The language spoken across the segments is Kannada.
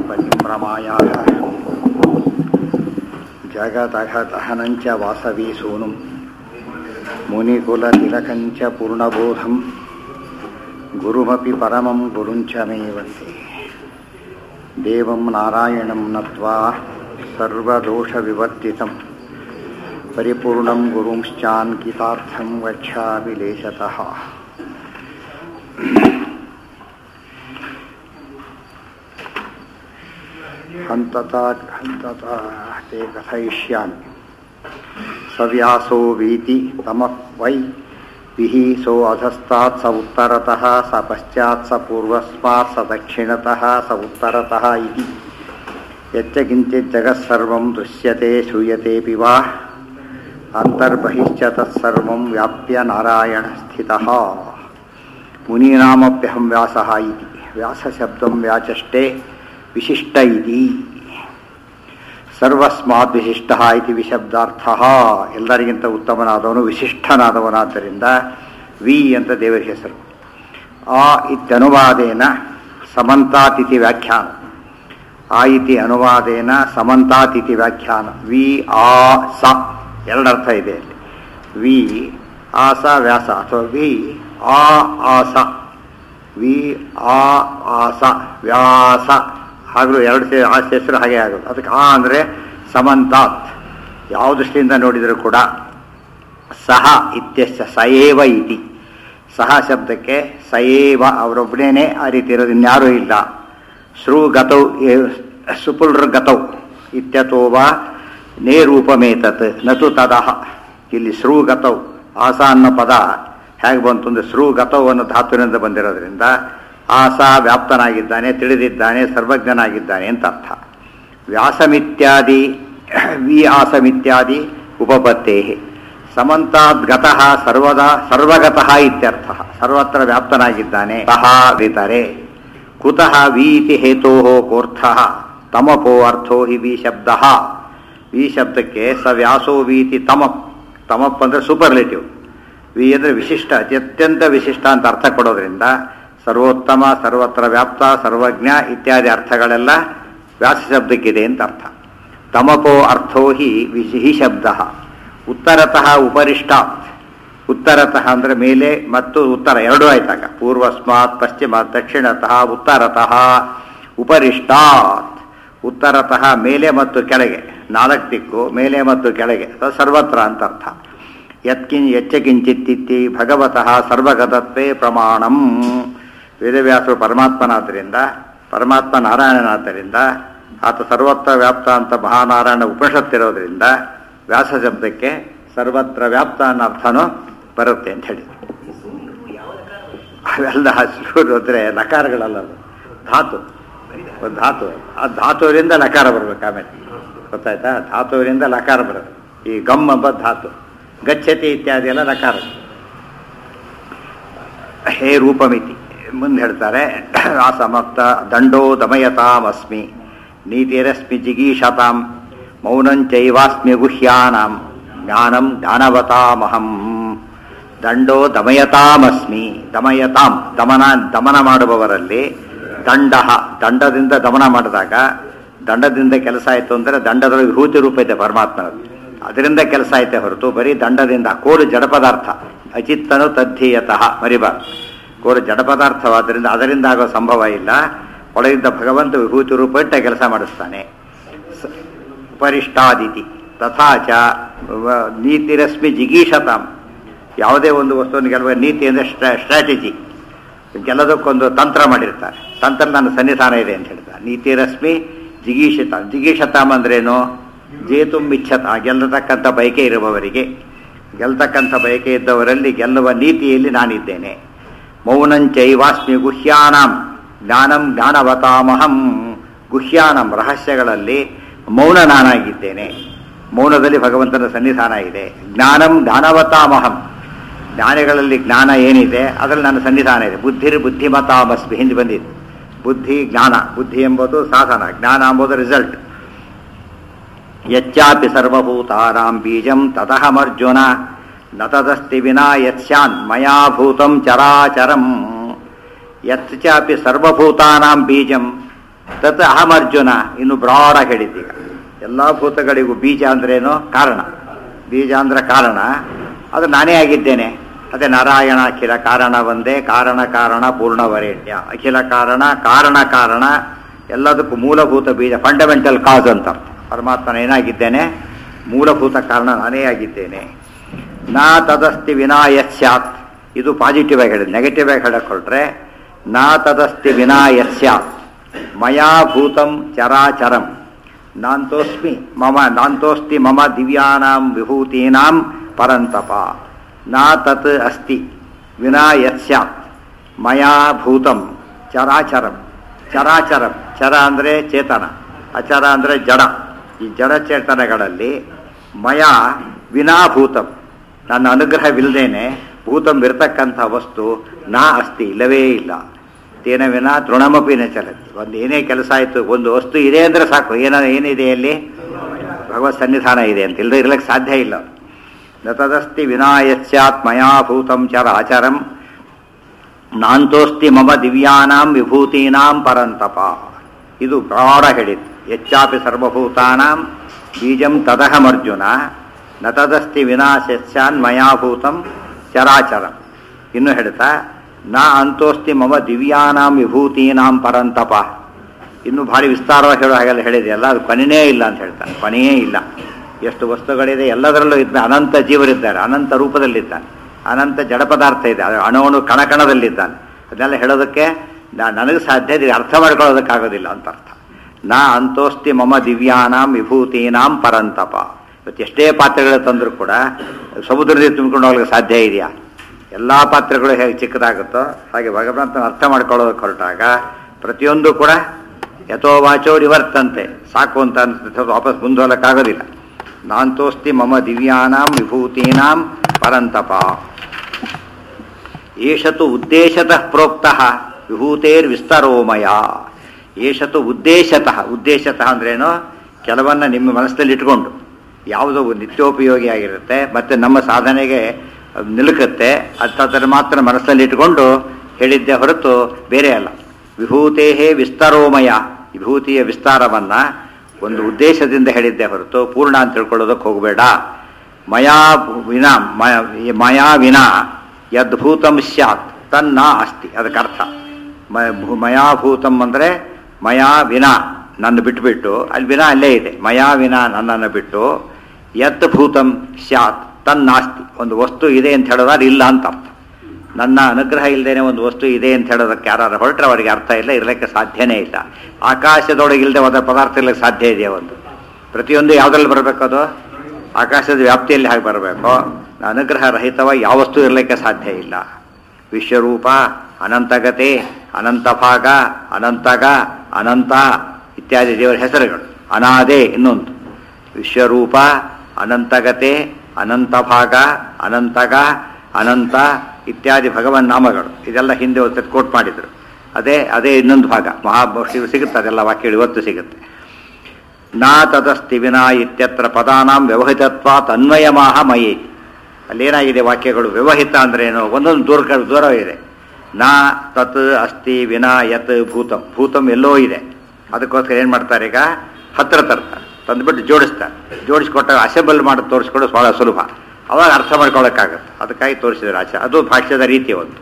परिप्रमायाः जगदघदहनञ्च वासवी सूनुं मुनिकुलतिलकञ्च पूर्णबोधं गुरुमपि परमं गुरुञ्च मे वन्दे देवं नारायणं नत्वा सर्वदोषविवर्जितं परिपूर्णं गुरुंश्चान्कितार्थं वक्ष्यामि लेशतः हन्तता हन्तता ते कथयिष्यामि सव्यासो वीति तमः वै विः सो अधस्तात् स उत्तरतः स पश्चात् स पूर्वस्मात् स दक्षिणतः स उत्तरतः इति यच्च किञ्चित् जगत्सर्वं दृश्यते श्रूयतेऽपि वा अन्तर्बहिश्च तत्सर्वं व्याप्य नारायणस्थितः मुनीनामप्यहं व्यासः इति व्यासशब्दं व्याचष्टे ವಿಶಿಷ್ಟ ಇತಿ ಸರ್ವಸ್ಮಾತ್ ವಿಶಿಷ್ಟ ಇತಿ ವಿಶಬ್ದಾರ್ಥ ಎಲ್ಲರಿಗಿಂತ ಉತ್ತಮನಾದವನು ವಿಶಿಷ್ಟನಾದವನಾದ್ದರಿಂದ ವಿ ಅಂತ ದೇವರ ಹೆಸರು ಆ ಇತ್ಯನುವಾದೇನ ಸಮಂತಾತಿಥಿ ವ್ಯಾಖ್ಯಾನ ಆ ಇತಿ ಅನುವಾದೇನ ಸಮಂತಾತಿಥಿ ವ್ಯಾಖ್ಯಾನ ವಿ ಆ ಸ ಎರಡರ್ಥ ಇದೆ ಅಲ್ಲಿ ವಿ ಆಸ ವ್ಯಾಸ ಅಥವಾ ವಿ ಆ ಆಸ ವಿ ಆ ಆಸ ವ್ಯಾಸ ಹಾಗೂ ಎರಡು ಸೇ ಆ ಹೆಸರು ಹಾಗೆ ಆಗೋದು ಅದಕ್ಕೆ ಆ ಅಂದರೆ ಸಮಂತಾತ್ ಯಾವ ದೃಷ್ಟಿಯಿಂದ ನೋಡಿದರೂ ಕೂಡ ಸಹ ಇತ್ಯಸ್ಯ ಸಯೇವ ಇತಿ ಸಹ ಶಬ್ದಕ್ಕೆ ಸಯೇವ ಅವರೊಬ್ಬನೇ ಆ ರೀತಿ ಇರೋದು ಇನ್ಯಾರೂ ಇಲ್ಲ ಶ್ರೂ ಗತೌ ಸುಪುಲ್ರ ಗತೌ ಇತ್ಯಥೋವ ನೇರೂಪಮೇತತ್ ನತು ತದಹ ಇಲ್ಲಿ ಶ್ರೂ ಗತೌ ಆಸ ಅನ್ನೋ ಪದ ಹೇಗೆ ಬಂತು ಅಂದರೆ ಶ್ರೂ ಗತೌ ಅನ್ನೋ ಧಾತುವಿನಿಂದ ಬಂದಿರೋದ್ರಿಂದ ಆಸ ವ್ಯಾಪ್ತನಾಗಿದ್ದಾನೆ ತಿಳಿದಿದ್ದಾನೆ ಸರ್ವಜ್ಞನಾಗಿದ್ದಾನೆ ಅಂತ ಅರ್ಥ ವ್ಯಾಸಮಿತ್ಯಾದಿ ವಿ ಆಸಮಿತ್ಯಾದಿ ಉಪಪತ್ತೇ ಸಮಂತಾದ್ ಗತಃ ಸರ್ವದ ಸರ್ವಗತಃ ಇತ್ಯರ್ಥ ಸರ್ವತ್ರ ವ್ಯಾಪ್ತನಾಗಿದ್ದಾನೆ ಸಹ ವಿತರೆ ಕುತಃ ವೀತಿ ಹೇತೋ ಕೋರ್ಥ ತಮಪೋ ಅರ್ಥೋ ಹಿ ವಿ ಶಬ್ದ ವಿ ಶಬ್ದಕ್ಕೆ ಸ ವ್ಯಾಸೋ ವೀತಿ ತಮಪ್ ತಮಪ್ ಅಂದರೆ ಸೂಪರ್ಲೇಟಿವ್ ವಿ ಅಂದರೆ ವಿಶಿಷ್ಟ ಅತ್ಯಂತ ವಿಶಿಷ್ಟ ಅಂತ ಅರ್ಥ ಕೊಡೋದ್ರಿಂದ ಸರ್ವೋತ್ತಮ ಸರ್ವತ್ರ ವ್ಯಾಪ್ತ ಸರ್ವಜ್ಞ ಇತ್ಯಾದಿ ಅರ್ಥಗಳೆಲ್ಲ ವ್ಯಾಸ ಶಬ್ದಕ್ಕಿದೆ ಅಂತ ಅರ್ಥ ತಮಪೋ ಅರ್ಥೋ ಹಿ ವಿಶಿ ಶಬ್ದ ಉತ್ತರತಃ ಉಪರಿಷ್ಟಾತ್ ಉತ್ತರತಃ ಅಂದರೆ ಮೇಲೆ ಮತ್ತು ಉತ್ತರ ಎರಡೂ ಆಯ್ತಾಗ ಪೂರ್ವಸ್ಮಾತ್ ಪಶ್ಚಿಮ ದಕ್ಷಿಣತಃ ಉತ್ತರತಃ ಉಪರಿಷ್ಟಾತ್ ಉತ್ತರತಃ ಮೇಲೆ ಮತ್ತು ಕೆಳಗೆ ನಾಲ್ಕು ದಿಕ್ಕು ಮೇಲೆ ಮತ್ತು ಕೆಳಗೆ ಸರ್ವತ್ರ ಅಂತ ಅರ್ಥ ಯತ್ಕಿಂ ಯಚ್ಚ ಕಿಂಚಿತ್ತಿತ್ತಿ ಭಗವತಃ ಸರ್ವಗತತ್ವೇ ಪ್ರಮಾಣಂ ವೇದವ್ಯಾಸರು ಪರಮಾತ್ಮನಾದ್ದರಿಂದ ಪರಮಾತ್ಮ ನಾರಾಯಣನಾದ್ದರಿಂದ ಆತ ಸರ್ವತ್ರ ವ್ಯಾಪ್ತ ಅಂತ ಮಹಾನಾರಾಯಣ ಉಪನಿಷತ್ತಿರೋದ್ರಿಂದ ವ್ಯಾಸ ಶಬ್ದಕ್ಕೆ ಸರ್ವತ್ರ ವ್ಯಾಪ್ತ ಅನ್ನೋ ಅರ್ಥನೂ ಬರುತ್ತೆ ಅಂತ ಹೇಳಿ ಅವೆಲ್ಲ ಹಸಿರು ಅಂದರೆ ಲಕಾರಗಳಲ್ಲ ಅದು ಧಾತು ಒಂದು ಧಾತು ಆ ಧಾತುವಿನಿಂದ ಲಕಾರ ಬರ್ಬೇಕು ಆಮೇಲೆ ಗೊತ್ತಾಯ್ತಾ ಧಾತುವಿನಿಂದ ಲಕಾರ ಬರುತ್ತೆ ಈ ಗಮ್ ಎಂಬ ಧಾತು ಗಚ್ಚತಿ ಇತ್ಯಾದಿ ಎಲ್ಲ ಲಕಾರ ಹೇ ರೂಪಮಿತಿ ಮುಂದೆ ಹೇಳ್ತಾರೆ ಆ ಸಮಕ್ತ ದಂಡೋ ದಮಯತಾಮಸ್ಮಿ ನೀತಿರಸ್ಮಿ ಜಿಗೀಷತಾಂ ಮೌನಂಚೈವಾಸ್ಮಿ ಗುಹ್ಯಾನಾಂ ಜ್ಞಾನಂ ಜ್ಞಾನವತಾಮಹಂ ದಂಡೋ ದಮಯತಾಮಸ್ಮಿ ದಮಯತಾಂ ದಮನ ದಮನ ಮಾಡುವವರಲ್ಲಿ ದಂಡ ದಂಡದಿಂದ ದಮನ ಮಾಡಿದಾಗ ದಂಡದಿಂದ ಕೆಲಸ ಆಯಿತು ಅಂದರೆ ದಂಡದೊಳಗೆ ವಿಭೂತಿ ರೂಪ ಇದೆ ಪರಮಾತ್ಮನದು ಅದರಿಂದ ಕೆಲಸ ಐತೆ ಹೊರತು ಬರೀ ದಂಡದಿಂದ ಕೋಲು ಜಡ ಪದಾರ್ಥ ಅಚಿತ್ತನು ತದ್ಧೀಯತಃ ಮರಿಬಾರ್ದು ಕೋಲು ಜಡ ಪದಾರ್ಥವಾದ್ದರಿಂದ ಅದರಿಂದ ಆಗೋ ಸಂಭವ ಇಲ್ಲ ಒಳಗಿದ್ದ ಭಗವಂತ ವಿಭೂತಿ ರೂಪ ಇಟ್ಟ ಕೆಲಸ ಮಾಡಿಸ್ತಾನೆ ಉಪರಿಷ್ಟಾದಿತಿ ತಥಾಚ ನೀತಿರಶ್ಮಿ ಜಿಗೀಷತಾಂ ಯಾವುದೇ ಒಂದು ವಸ್ತುವನ್ನು ಗೆಲ್ಲುವ ನೀತಿ ಅಂದರೆ ಸ್ಟ್ರಾಟಜಿ ಗೆಲ್ಲೋದಕ್ಕೊಂದು ತಂತ್ರ ಮಾಡಿರ್ತಾರೆ ತಂತ್ರ ನನ್ನ ಸನ್ನಿಧಾನ ಇದೆ ಅಂತ ಹೇಳ್ತಾರೆ ನೀತಿರಶ್ಮಿ ಜಿಗೀಷತಾಂ ಜಿಗೀಷತಾಂ ಅಂದ್ರೇನು ಜೇತು ಮಿಚ್ಛತ ಗೆಲ್ಲತಕ್ಕಂಥ ಬಯಕೆ ಇರುವವರಿಗೆ ಗೆಲ್ತಕ್ಕಂಥ ಬಯಕೆ ಇದ್ದವರಲ್ಲಿ ಗೆಲ್ಲುವ ನೀತಿಯಲ್ಲಿ ನಾನಿದ್ದೇನೆ ಮೌನಂಚೈವಾಸ್ಮಿ ಗುಹ್ಯಾನಾಂ ಜ್ಞಾನಂ ಜ್ಞಾನವತಾಮಹಂ ಗುಹ್ಯಾನಂ ರಹಸ್ಯಗಳಲ್ಲಿ ಮೌನ ನಾನಾಗಿದ್ದೇನೆ ಮೌನದಲ್ಲಿ ಭಗವಂತನ ಸನ್ನಿಧಾನ ಇದೆ ಜ್ಞಾನಂ ಜ್ಞಾನವತಾಮಹಂ ಜ್ಞಾನಿಗಳಲ್ಲಿ ಜ್ಞಾನ ಏನಿದೆ ಅದರಲ್ಲಿ ನನ್ನ ಸನ್ನಿಧಾನ ಇದೆ ಬುದ್ಧಿರ್ ಬುದ್ಧಿಮತಾಮಸ್ಮಿ ಹಿಂದೆ ಬಂದಿದೆ ಬುದ್ಧಿ ಜ್ಞಾನ ಬುದ್ಧಿ ಎಂಬುದು ಸಾಧನ ಜ್ಞಾನ ಎಂಬುದು ರಿಸಲ್ಟ್ ಯಚ್ಚಾಪಿ ಸರ್ವಭೂತಾನಾಂ ಬೀಜಂ ತತಹಮರ್ಜುನ ನ ತದಸ್ತಿ ವಿನಾ ಯತ್ಸ್ಯಾನ್ ಮಯಾ ಭೂತಂ ಚರಾಚರಂ ಯತ್ ಚಾಪಿ ಸರ್ವಭೂತಾನಾಂ ಬೀಜಂ ತತ್ ಅಹಮರ್ಜುನ ಇನ್ನು ಬ್ರಾಡಾಗಿ ಹೇಳಿದ್ದೀಗ ಎಲ್ಲ ಭೂತಗಳಿಗೂ ಬೀಜ ಅಂದ್ರೇನು ಕಾರಣ ಬೀಜ ಅಂದ್ರೆ ಕಾರಣ ಅದು ನಾನೇ ಆಗಿದ್ದೇನೆ ಅದೇ ನಾರಾಯಣ ಅಖಿಲ ಕಾರಣ ಒಂದೇ ಕಾರಣ ಕಾರಣ ಪೂರ್ಣವರೇಣ್ಯ ಅಖಿಲ ಕಾರಣ ಕಾರಣ ಕಾರಣ ಎಲ್ಲದಕ್ಕೂ ಮೂಲಭೂತ ಬೀಜ ಫಂಡಮೆಂಟಲ್ ಕಾಸ್ ಅಂತ ಅರ್ಥ. ಪರಮಾತ್ಮನ ಏನಾಗಿದ್ದೇನೆ ಮೂಲಭೂತ ಕಾರಣ ನಾನೇ ಆಗಿದ್ದೇನೆ ನಾ ತದಸ್ತಿ ವಿನಾ ಯತ್ ಸ್ಯಾತ್ ಇದು ಪಾಸಿಟಿವ್ ಆಗಿ ಹೇಳಿದೆ ನೆಗೆಟಿವ್ ಆಗಿ ಹೇಳಕ್ ಹೊರಟ್ರೆ ನಾ ತದಸ್ತಿ ವಿನಾ ಯತ್ ಸ್ಯಾತ್ ಮಯಾ ಭೂತಂ ಚರಾಚರಂ ನಾಂತೋಸ್ಮಿ ಮಮ ನಾಂತೋಸ್ತಿ ಮಮ ದಿವ್ಯಾನಾಂ ವಿಭೂತೀನಾಂ ಪರಂತಪ ನಾ ತತ್ ಅಸ್ತಿ ವಿನಾ ಯತ್ ಸ್ಯಾತ್ ಮಯಾ ಭೂತಂ ಚರಾಚರಂ ಚರಾಚರಂ ಚರ ಅಂದರೆ ಚೇತನ ಅಚರ ಅಂದರೆ ಜಡ ಈ ಜಡಚೇತನಗಳಲ್ಲಿ ಮಯ ವಿನಾಭೂತಂ ನನ್ನ ಅನುಗ್ರಹವಿಲ್ಲದೇನೆ ಭೂತಂ ಇರತಕ್ಕಂಥ ವಸ್ತು ನಾ ಅಸ್ತಿ ಇಲ್ಲವೇ ಇಲ್ಲ ತೇನ ವಿನ ತೃಣಮಪಿ ನ ಚಲತಿ ಒಂದು ಏನೇ ಕೆಲಸ ಆಯಿತು ಒಂದು ವಸ್ತು ಇದೆ ಅಂದರೆ ಸಾಕು ಏನ ಏನಿದೆ ಅಲ್ಲಿ ಭಗವತ್ ಸನ್ನಿಧಾನ ಇದೆ ಅಂತ ಇಲ್ಲದೆ ಇರ್ಲಿಕ್ಕೆ ಸಾಧ್ಯ ಇಲ್ಲ ನ ತದಸ್ತಿ ವಿನಾ ಯಸ್ಯಾತ್ ಮಯಾ ಭೂತಂ ಚರಾಚರಂ ನಾಂತೋಸ್ತಿ ಮಮ ದಿವ್ಯಾನಾಂ ವಿಭೂತೀನಾಂ ಪರಂತಪ ಇದು ಬ್ರಾಡ ಹೇಳಿದ್ದು ಹೆಚ್ಚಾಪಿ ಸರ್ವಭೂತಾನಾಂ ಬೀಜಂ ತದಹಮರ್ಜುನ ನ ತದಸ್ತಿ ವಿನಾಶಸ್ಯಾನ್ ಮಯಾಭೂತಂ ಚರಾಚರಂ ಇನ್ನು ಹೇಳ್ತಾ ನ ಅಂತೋಸ್ತಿ ಮಮ ದಿವ್ಯಾನಾಂ ವಿಭೂತೀನಾಂ ಪರಂತಪ ಇನ್ನು ಭಾರಿ ವಿಸ್ತಾರವಾಗಿ ಹೇಳೋ ಹಾಗೆಲ್ಲ ಹೇಳಿದೆಯಲ್ಲ ಅದು ಕೊನೆಯೇ ಇಲ್ಲ ಅಂತ ಹೇಳ್ತಾನೆ ಕೊನೆಯೇ ಇಲ್ಲ ಎಷ್ಟು ವಸ್ತುಗಳಿದೆ ಎಲ್ಲದರಲ್ಲೂ ಇದ್ದ ಅನಂತ ಜೀವರಿದ್ದಾರೆ ಅನಂತ ರೂಪದಲ್ಲಿದ್ದಾನೆ ಅನಂತ ಜಡ ಪದಾರ್ಥ ಇದೆ ಅದು ಅಣುವಣು ಕಣಕಣದಲ್ಲಿದ್ದಾನೆ ಅದನ್ನೆಲ್ಲ ಹೇಳೋದಕ್ಕೆ ನಾ- ನನಗೆ ಸಾಧ್ಯ ಇದೆ ಅರ್ಥ ಮಾಡ್ಕೊಳ್ಳೋದಕ್ಕಾಗೋದಿಲ್ಲ ಅಂತ ಅರ್ಥ ನಾ ಅಂತೋಸ್ತಿ ಮಮ ದಿವ್ಯಾನಾಂ ವಿಭೂತೀನಾಂ ಪರಂತಪ ಇವತ್ತು ಎಷ್ಟೇ ಪಾತ್ರೆಗಳು ತಂದರೂ ಕೂಡ ಸಮುದ್ರದಲ್ಲಿ ತುಂಬಿಕೊಂಡು ಹೋಗ್ಲಿಕ್ಕೆ ಸಾಧ್ಯ ಇದೆಯಾ ಎಲ್ಲ ಪಾತ್ರೆಗಳು ಹೇಗೆ ಚಿಕ್ಕದಾಗುತ್ತೋ ಹಾಗೆ ಭಗವಂತನ ಅರ್ಥ ಮಾಡ್ಕೊಳ್ಳೋದಕ್ಕೆ ಹೊರಟಾಗ ಪ್ರತಿಯೊಂದು ಕೂಡ ಯಥೋ ವಾಚೋ ನಿವರ್ತಂತೆ ಸಾಕು ಅಂತ ಅನ್ಸುತ್ತೆ ವಾಪಸ್ ಮುಂದೋಲಕ್ಕಾಗೋದಿಲ್ಲ ನಾಂತೋಸ್ತಿ ಮಮ ದಿವ್ಯಾನಾಂ ವಿಭೂತೀನಾಂ ಪರಂತಪ ಏಷತು ಉದ್ದೇಶತಃ ಪ್ರೋಕ್ತಃ ವಿಭೂತೇರ್ವಿಸ್ತರೋಮಯ ಏಷತು ಉದ್ದೇಶತಃ ಉದ್ದೇಶತಃ ಅಂದ್ರೇನು ಕೆಲವನ್ನ ನಿಮ್ಮ ಮನಸ್ಸಲ್ಲಿ ಇಟ್ಕೊಂಡು ಯಾವುದೋ ಒಂದು ನಿತ್ಯೋಪಯೋಗಿಯಾಗಿರುತ್ತೆ ಮತ್ತೆ ನಮ್ಮ ಸಾಧನೆಗೆ ಅದು ನಿಲುಕುತ್ತೆ ಅಂಥದ್ದನ್ನು ಮಾತ್ರ ಮನಸ್ಸಲ್ಲಿ ಇಟ್ಕೊಂಡು ಹೇಳಿದ್ದೆ ಹೊರತು ಬೇರೆ ಅಲ್ಲ ವಿಭೂತೇಹೇ ವಿಸ್ತರೋಮಯ ವಿಭೂತಿಯ ವಿಸ್ತಾರವನ್ನ ಒಂದು ಉದ್ದೇಶದಿಂದ ಹೇಳಿದ್ದೆ ಹೊರತು ಪೂರ್ಣ ಅಂತ ತಿಳ್ಕೊಳ್ಳೋದಕ್ಕೆ ಹೋಗಬೇಡ ಮಯಾ ವಿನ ಮ- ಮಯಾ ವಿನ ಯದ್ಭೂತಂ ಸ್ಯಾತ್ ತನ್ನ ಅಸ್ತಿ ಅದಕ್ಕೆ ಅರ್ಥ ಮ- ಭೂ- ಮಯಾಭೂತಂ ಅಂದರೆ ಮಯಾ ವಿನ ನನ್ನ ಬಿಟ್ಟುಬಿಟ್ಟು ಅಲ್ಲಿ ವಿನ ಅಲ್ಲೇ ಇದೆ ಮಯಾ ವಿನ ನನ್ನನ್ನು ಬಿಟ್ಟು ಯತ್ ಭೂತಂ ಸ್ಯಾತ್ ತನ್ನಾಸ್ತಿ ಒಂದು ವಸ್ತು ಇದೆ ಅಂತ ಹೇಳೋದಾದ್ರೆ ಇಲ್ಲ ಅಂತ ಅರ್ಥ ನನ್ನ ಅನುಗ್ರಹ ಇಲ್ಲದೇನೆ ಒಂದು ವಸ್ತು ಇದೆ ಅಂತ ಹೇಳೋದಕ್ಕೆ ಯಾರು ಹೊರಟ್ರೆ ಅವರಿಗೆ ಅರ್ಥ ಇಲ್ಲ ಇರಲಿಕ್ಕೆ ಸಾಧ್ಯನೇ ಇಲ್ಲ ಆಕಾಶದೊಳಗೆ ಇಲ್ಲದೆ ಹೋದ ಪದಾರ್ಥ ಇರಲಿಕ್ಕೆ ಸಾಧ್ಯ ಇದೆಯಾ ಒಂದು ಪ್ರತಿಯೊಂದು ಯಾವುದ್ರಲ್ಲಿ ಬರಬೇಕು ಅದು ಆಕಾಶದ ವ್ಯಾಪ್ತಿಯಲ್ಲಿ ಹಾಗೆ ಬರಬೇಕು ಅನುಗ್ರಹ ರಹಿತವಾಗಿ ಯಾವ ವಸ್ತು ಇರಲಿಕ್ಕೆ ಸಾಧ್ಯ ಇಲ್ಲ ವಿಶ್ವರೂಪ ಅನಂತಗತೆ ಅನಂತ ಭಾಗ ಅನಂತಗ ಅನಂತ ಇತ್ಯಾದಿ ದೇವರ ಹೆಸರುಗಳು ಅನಾದೆ ಇನ್ನೊಂದು ವಿಶ್ವರೂಪ ಅನಂತಗತೆ ಅನಂತ ಭಾಗ ಅನಂತಗ ಅನಂತ ಇತ್ಯಾದಿ ಭಗವನ್ ನಾಮಗಳು ಇದೆಲ್ಲ ಹಿಂದೆ ಒಂದು ಕೋಟ್ ಮಾಡಿದರು ಅದೇ ಅದೇ ಇನ್ನೊಂದು ಭಾಗ ಮಹಾಭಾಷೆಯು ಸಿಗುತ್ತೆ ಅದೆಲ್ಲ ವಾಕ್ಯಗಳು ಇವತ್ತು ಸಿಗುತ್ತೆ ನಾ ತದಸ್ತಿ ವಿನಾ ಇತ್ಯತ್ರ ಪದಾನಾಂ ವ್ಯವಹಿತತ್ವಾತ್ ಅನ್ವಯಮಾಹ ಮಯಿ ಅಲ್ಲೇನಾಗಿದೆ ವಾಕ್ಯಗಳು ವ್ಯವಹಿತ ಅಂದ್ರೇನು ಒಂದೊಂದು ದೂರ ದೂರ ಇದೆ ನಾ ತತ್ ಅಸ್ತಿ ವಿನಾ ಯತ್ ಭೂತಂ ಭೂತಂ ಎಲ್ಲೋ ಇದೆ ಅದಕ್ಕೋಸ್ಕರ ಏನು ಮಾಡ್ತಾರೆ ಈಗ ಹತ್ರ ತರ್ತಾರೆ ತಂದುಬಿಟ್ಟು ಜೋಡಿಸ್ತಾರೆ ಜೋಡಿಸ್ಕೊಟ್ಟಾಗ ಅಸೆಂಬಲ್ ಮಾಡಿ ತೋರಿಸ್ಕೊಳ್ಳೋದು ಬಹಳ ಸುಲಭ ಅವಾಗ ಅರ್ಥ ಮಾಡ್ಕೊಳ್ಳೋಕ್ಕಾಗತ್ತೆ ಅದಕ್ಕಾಗಿ ತೋರಿಸಿದ್ದಾರೆ ಆಚೆ ಅದು ಭಾಷ್ಯದ ರೀತಿ ಒಂದು